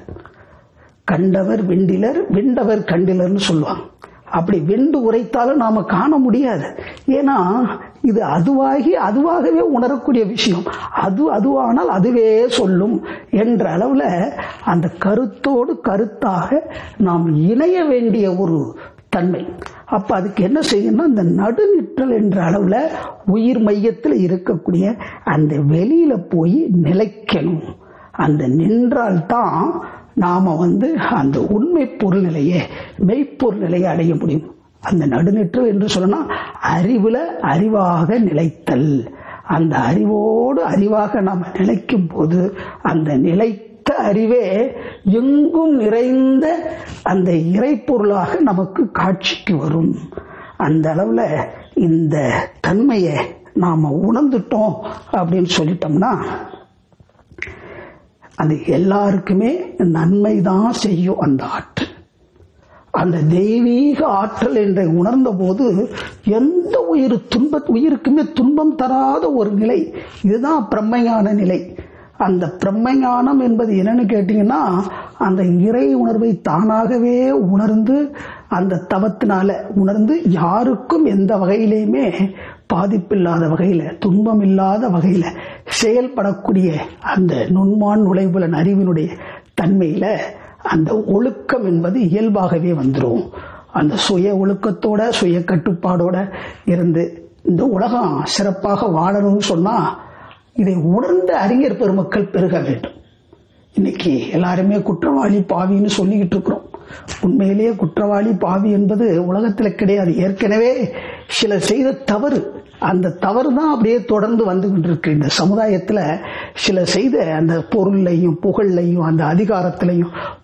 கண்டவர் வெண்டிலர் வெண்டவர் கண்டிலர்னு சொல்லுவாங்க அப்படி வெண்டு உரைத்தாலும் நாம காண முடியாது ஏன்னா இது அதுவாகி அதுவாகவே உணரக்கூடிய விஷயம் அது அதுவானால் அதுவே சொல்லும் என்ற அளவுல அந்த கருத்தோடு கருத்தாக நாம் இணைய வேண்டிய ஒரு தன்மை அப்ப அதுக்கு என்ன செய்யணும்னா இந்த நடுநிற்றல் என்ற அளவுல உயிர் மையத்தில் இருக்கக்கூடிய அந்த வெளியில போய் நிலைக்கணும் அந்த நின்றால்தான் நாம வந்து அந்த உண்மை பொருள் நிலையை மெய்ப்பொருள் நிலையை அடைய முடியும் அந்த நடுநிற்றல் என்று சொல்லனா அறிவுல அறிவாக நிலைத்தல் அந்த அறிவோடு அறிவாக நாம நிலைக்கும் போது அந்த நிலைத்த அறிவே எங்கும் நிறைந்த அந்த இறைப்பொருளாக நமக்கு காட்சிக்கு வரும் அந்த அளவுல இந்த தன்மையை நாம உணர்ந்துட்டோம் அப்படின்னு சொல்லிட்டோம்னா அது எல்லாருக்குமே நன்மை தான் செய்யும் அந்த ஆற்றல் அந்த தெய்வீக ஆற்றல் என்று உணர்ந்த போது எந்த உயிர் துன்ப உயிருக்குமே துன்பம் தராத ஒரு நிலை இதுதான் பிரம்மையான நிலை அந்த பிரம்மஞானம் என்பது என்னன்னு கேட்டீங்கன்னா அந்த இறை உணர்வை தானாகவே உணர்ந்து அந்த தவத்தினால உணர்ந்து யாருக்கும் எந்த வகையிலையுமே பாதிப்பில்லாத வகையில துன்பம் இல்லாத வகையில செயல்படக்கூடிய அந்த நுண்மான் நுழைவுலன் அறிவினுடைய தன்மையில அந்த ஒழுக்கம் என்பது இயல்பாகவே வந்துடும் அந்த சுய ஒழுக்கத்தோட சுய கட்டுப்பாடோட இருந்து இந்த உலகம் சிறப்பாக வாழணும்னு சொன்னா இதை உணர்ந்த அறிஞர் பெருமக்கள் பெருக வேண்டும் இன்னைக்கு எல்லாருமே குற்றவாளி பாவின்னு சொல்லிக்கிட்டு இருக்கிறோம் உண்மையிலேயே குற்றவாளி பாவி என்பது உலகத்துல கிடையாது ஏற்கனவே சில செய்த தவறு அந்த தவறு தான் அப்படியே தொடர்ந்து வந்துகிட்டு இருக்கு இந்த சமுதாயத்துல சில செய்த அந்த பொருளையும் புகழ்லையும் அந்த அதிகாரத்திலையும்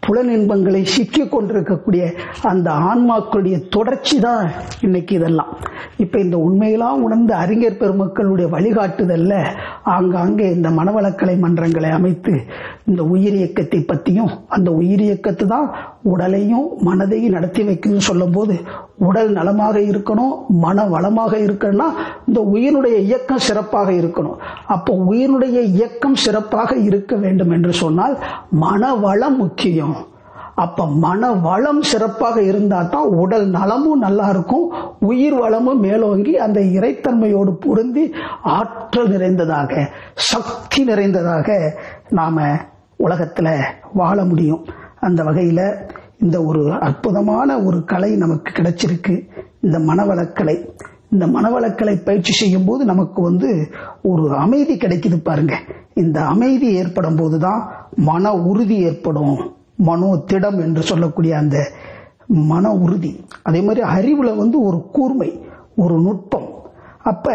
புலனின்பங்களை சிக்கி கொண்டிருக்கக்கூடிய அந்த ஆன்மாக்களுடைய தொடர்ச்சி தான் இன்னைக்கு இதெல்லாம் இப்ப இந்த உண்மையெல்லாம் உணர்ந்த அறிஞர் பெருமக்களுடைய வழிகாட்டுதல்ல ஆங்காங்கே இந்த மனவளக்கலை மன்றங்களை அமைத்து இந்த உயிரியக்கத்தை பற்றியும் அந்த உயிரியக்கத்தை தான் உடலையும் மனதையும் நடத்தி வைக்கணும்னு சொல்லும் போது உடல் நலமாக இருக்கணும் மன வளமாக இருக்கணும்னா இந்த உயிரினுடைய இயக்கம் சிறப்பாக இருக்கணும் அப்போ உயிரினுடைய இயக்கம் சிறப்பாக இருக்க வேண்டும் என்று சொன்னால் மன வளம் முக்கியம் அப்ப மன வளம் சிறப்பாக இருந்தா தான் உடல் நலமும் நல்லா இருக்கும் உயிர் வளமும் மேலோங்கி அந்த இறைத்தன்மையோடு பொருந்தி ஆற்றல் நிறைந்ததாக சக்தி நிறைந்ததாக நாம உலகத்துல வாழ முடியும் அந்த வகையில இந்த ஒரு அற்புதமான ஒரு கலை நமக்கு கிடைச்சிருக்கு இந்த மனவளக்கலை இந்த மனவளக்கலை பயிற்சி செய்யும் போது நமக்கு வந்து ஒரு அமைதி கிடைக்குது பாருங்க இந்த அமைதி ஏற்படும் போதுதான் மன உறுதி ஏற்படும் மனோ திடம் என்று சொல்லக்கூடிய அந்த மன உறுதி அதே மாதிரி அறிவுல வந்து ஒரு கூர்மை ஒரு நுட்பம் அப்ப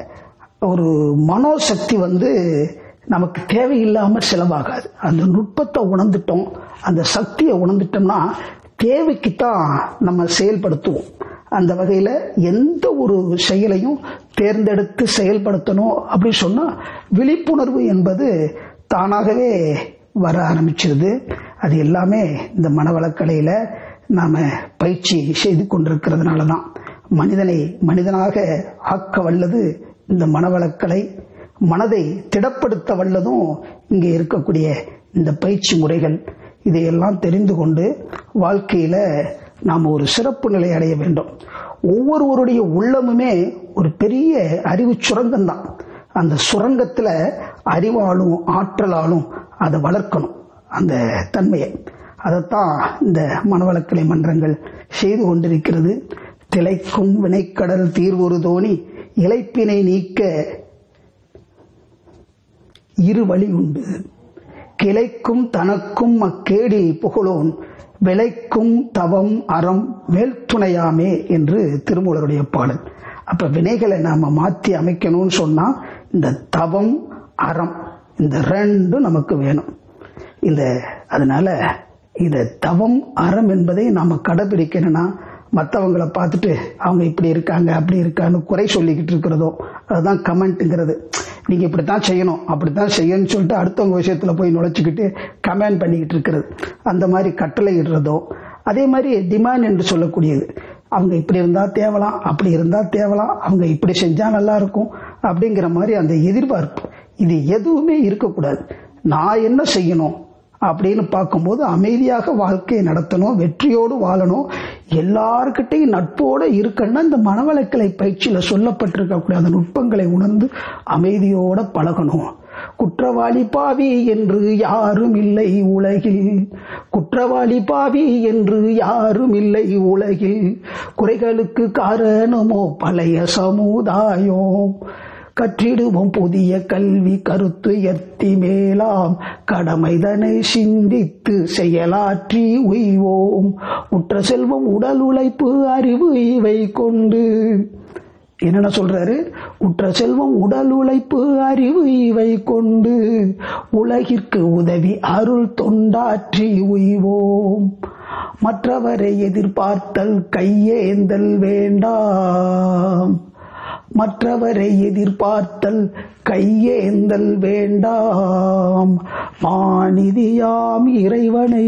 ஒரு மனோசக்தி வந்து நமக்கு தேவையில்லாம செலவாகாது அந்த நுட்பத்தை உணர்ந்துட்டோம் அந்த சக்தியை உணர்ந்துட்டோம்னா தேவைக்கு தான் நம்ம செயல்படுத்துவோம் அந்த வகையில எந்த ஒரு செயலையும் தேர்ந்தெடுத்து செயல்படுத்தணும் அப்படின்னு சொன்னா விழிப்புணர்வு என்பது தானாகவே வர ஆரம்பிச்சிருது அது எல்லாமே இந்த மனவளக்கலையில நாம பயிற்சி செய்து கொண்டிருக்கிறதுனால தான் மனிதனை மனிதனாக ஆக்க வல்லது இந்த மனவளக்கலை மனதை திடப்படுத்த வல்லதும் இங்கே இருக்கக்கூடிய இந்த பயிற்சி முறைகள் இதையெல்லாம் தெரிந்து கொண்டு வாழ்க்கையில நாம் ஒரு சிறப்பு நிலை அடைய வேண்டும் ஒவ்வொருவருடைய உள்ளமுமே ஒரு பெரிய அறிவு சுரங்கம் தான் அந்த சுரங்கத்துல அறிவாலும் ஆற்றலாலும் அதை வளர்க்கணும் அந்த தன்மையை அதைத்தான் இந்த மனவளக்கலை மன்றங்கள் செய்து கொண்டிருக்கிறது திளைக்கும் வினைக்கடல் தீர்வொரு தோணி இழைப்பினை நீக்க இரு வழி உண்டு கிளைக்கும் தனக்கும் அக்கேடில் புகழோன் விளைக்கும் தவம் அறம் மேல் துணையாமே என்று திருமூலருடைய பாடல் அப்ப வினைகளை நாம மாற்றி அமைக்கணும்னு சொன்னா இந்த தவம் அறம் இந்த ரெண்டும் நமக்கு வேணும் இந்த அதனால இந்த தவம் அறம் என்பதை நாம கடைபிடிக்கணும்னா மற்றவங்களை பார்த்துட்டு அவங்க இப்படி இருக்காங்க அப்படி இருக்கான்னு குறை சொல்லிக்கிட்டு இருக்கிறதோ அதுதான் கமெண்ட்டுங்கிறது நீங்க இப்படித்தான் செய்யணும் அப்படித்தான் செய்யணும்னு சொல்லிட்டு அடுத்தவங்க விஷயத்துல போய் நுழைச்சிக்கிட்டு கமெண்ட் பண்ணிக்கிட்டு இருக்கிறது அந்த மாதிரி கட்டளை இடுறதோ அதே மாதிரி டிமாண்ட் என்று சொல்லக்கூடியது அவங்க இப்படி இருந்தா தேவலாம் அப்படி இருந்தா தேவலாம் அவங்க இப்படி செஞ்சா நல்லா இருக்கும் அப்படிங்கிற மாதிரி அந்த எதிர்பார்ப்பு இது எதுவுமே இருக்கக்கூடாது நான் என்ன செய்யணும் அப்படின்னு பார்க்கும்போது அமைதியாக வாழ்க்கையை நடத்தணும் வெற்றியோடு வாழணும் எல்லார்கிட்டையும் நட்போட இருக்கணும்னா இந்த மனவளக்கலை பயிற்சியில சொல்லப்பட்டிருக்கக்கூடிய அந்த நுட்பங்களை உணர்ந்து அமைதியோட பழகணும் குற்றவாளி பாவி என்று யாரும் இல்லை உலகில் குற்றவாளி பாவி என்று யாரும் இல்லை உலகில் குறைகளுக்கு காரணமோ பழைய சமுதாயம் கற்றிடுவோம் புதிய கல்வி கருத்து எத்தி மேலாம் கடமைதனை சிந்தித்து செயலாற்றி உய்வோம் உற்ற செல்வம் உடல் உழைப்பு அறிவு இவை கொண்டு என்னென்ன சொல்றாரு உற்ற செல்வம் உடல் உழைப்பு அறிவு இவை கொண்டு உலகிற்கு உதவி அருள் தொண்டாற்றி உய்வோம் மற்றவரை எதிர்பார்த்தல் கையேந்தல் வேண்டாம் மற்றவரை எதிர்பார்த்தல் கையேந்தல் வேண்டாம் மாநிதியாம் இறைவனை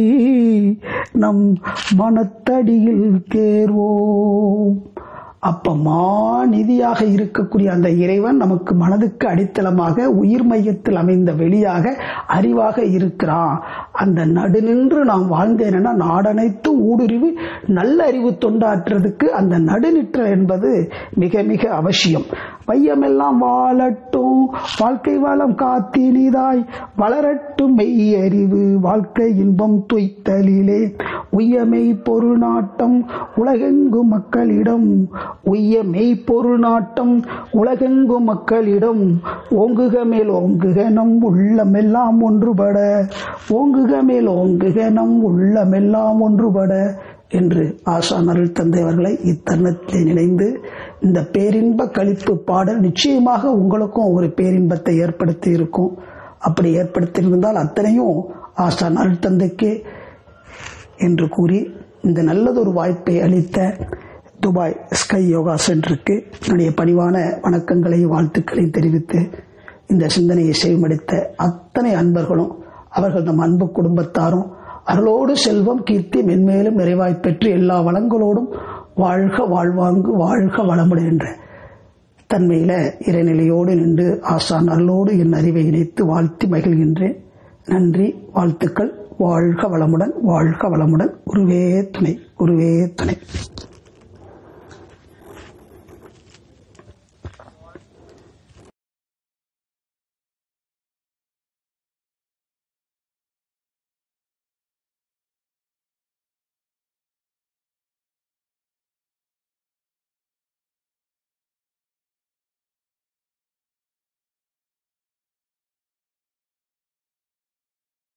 நம் மனத்தடியில் தேர்வோம் அப்ப மாநிதியாக இருக்கக்கூடிய அந்த இறைவன் நமக்கு மனதுக்கு அடித்தளமாக உயிர் மையத்தில் அமைந்த வெளியாக அறிவாக இருக்கிறான் அந்த நடுநின்று நாம் வாழ்ந்தேனா நாடனைத்தும் ஊடுருவி நல்ல அறிவு தொண்டாற்றுறதுக்கு அந்த நடுநிற்றல் என்பது மிக மிக அவசியம் வையமெல்லாம் வாழட்டும் வாழ்க்கை வளம் காத்தினிதாய் வளரட்டும் மெய்யறிவு வாழ்க்கை இன்பம் துய்த்தலிலே உய்யமை பொருள் நாட்டம் உலகெங்கும் மக்களிடம் உய்ய மெய்ப்பொருள் நாட்டம் உலகெங்கும் மக்களிடம் ஓங்குக மேல் ஓங்குக நம் உள்ளமெல்லாம் ஒன்றுபட ஓங்குக மேல் ஓங்குக நம் உள்ளமெல்லாம் ஒன்றுபட என்று ஆசான் அருள் தந்தையவர்களை இத்தருணத்தில் நினைந்து இந்த பேரின்ப கழிப்பு பாடல் நிச்சயமாக உங்களுக்கும் ஒரு பேரின்பத்தை ஏற்படுத்தி இருக்கும் அப்படி ஏற்படுத்தியிருந்தால் அத்தனையும் ஆசான் அருள் தந்தைக்கு என்று கூறி இந்த நல்லதொரு வாய்ப்பை அளித்த துபாய் ஸ்கை யோகா சென்டருக்கு என்னுடைய பணிவான வணக்கங்களை வாழ்த்துக்களை தெரிவித்து இந்த சிந்தனையை செய்மடித்த அத்தனை அன்பர்களும் அவர்கள் நம் அன்பு குடும்பத்தாரும் அருளோடு செல்வம் கீர்த்தி மென்மேலும் நிறைவாய் பெற்று எல்லா வளங்களோடும் வாழ்க வாழ்வாங்கு வாழ்க வளமுடன் என்ற தன்மையில இறைநிலையோடு நின்று ஆசான் அருளோடு என் அறிவை இணைத்து வாழ்த்தி மகிழ்கின்றேன் நன்றி வாழ்த்துக்கள் வாழ்க வளமுடன் வாழ்க வளமுடன் குருவே துணை குருவே துணை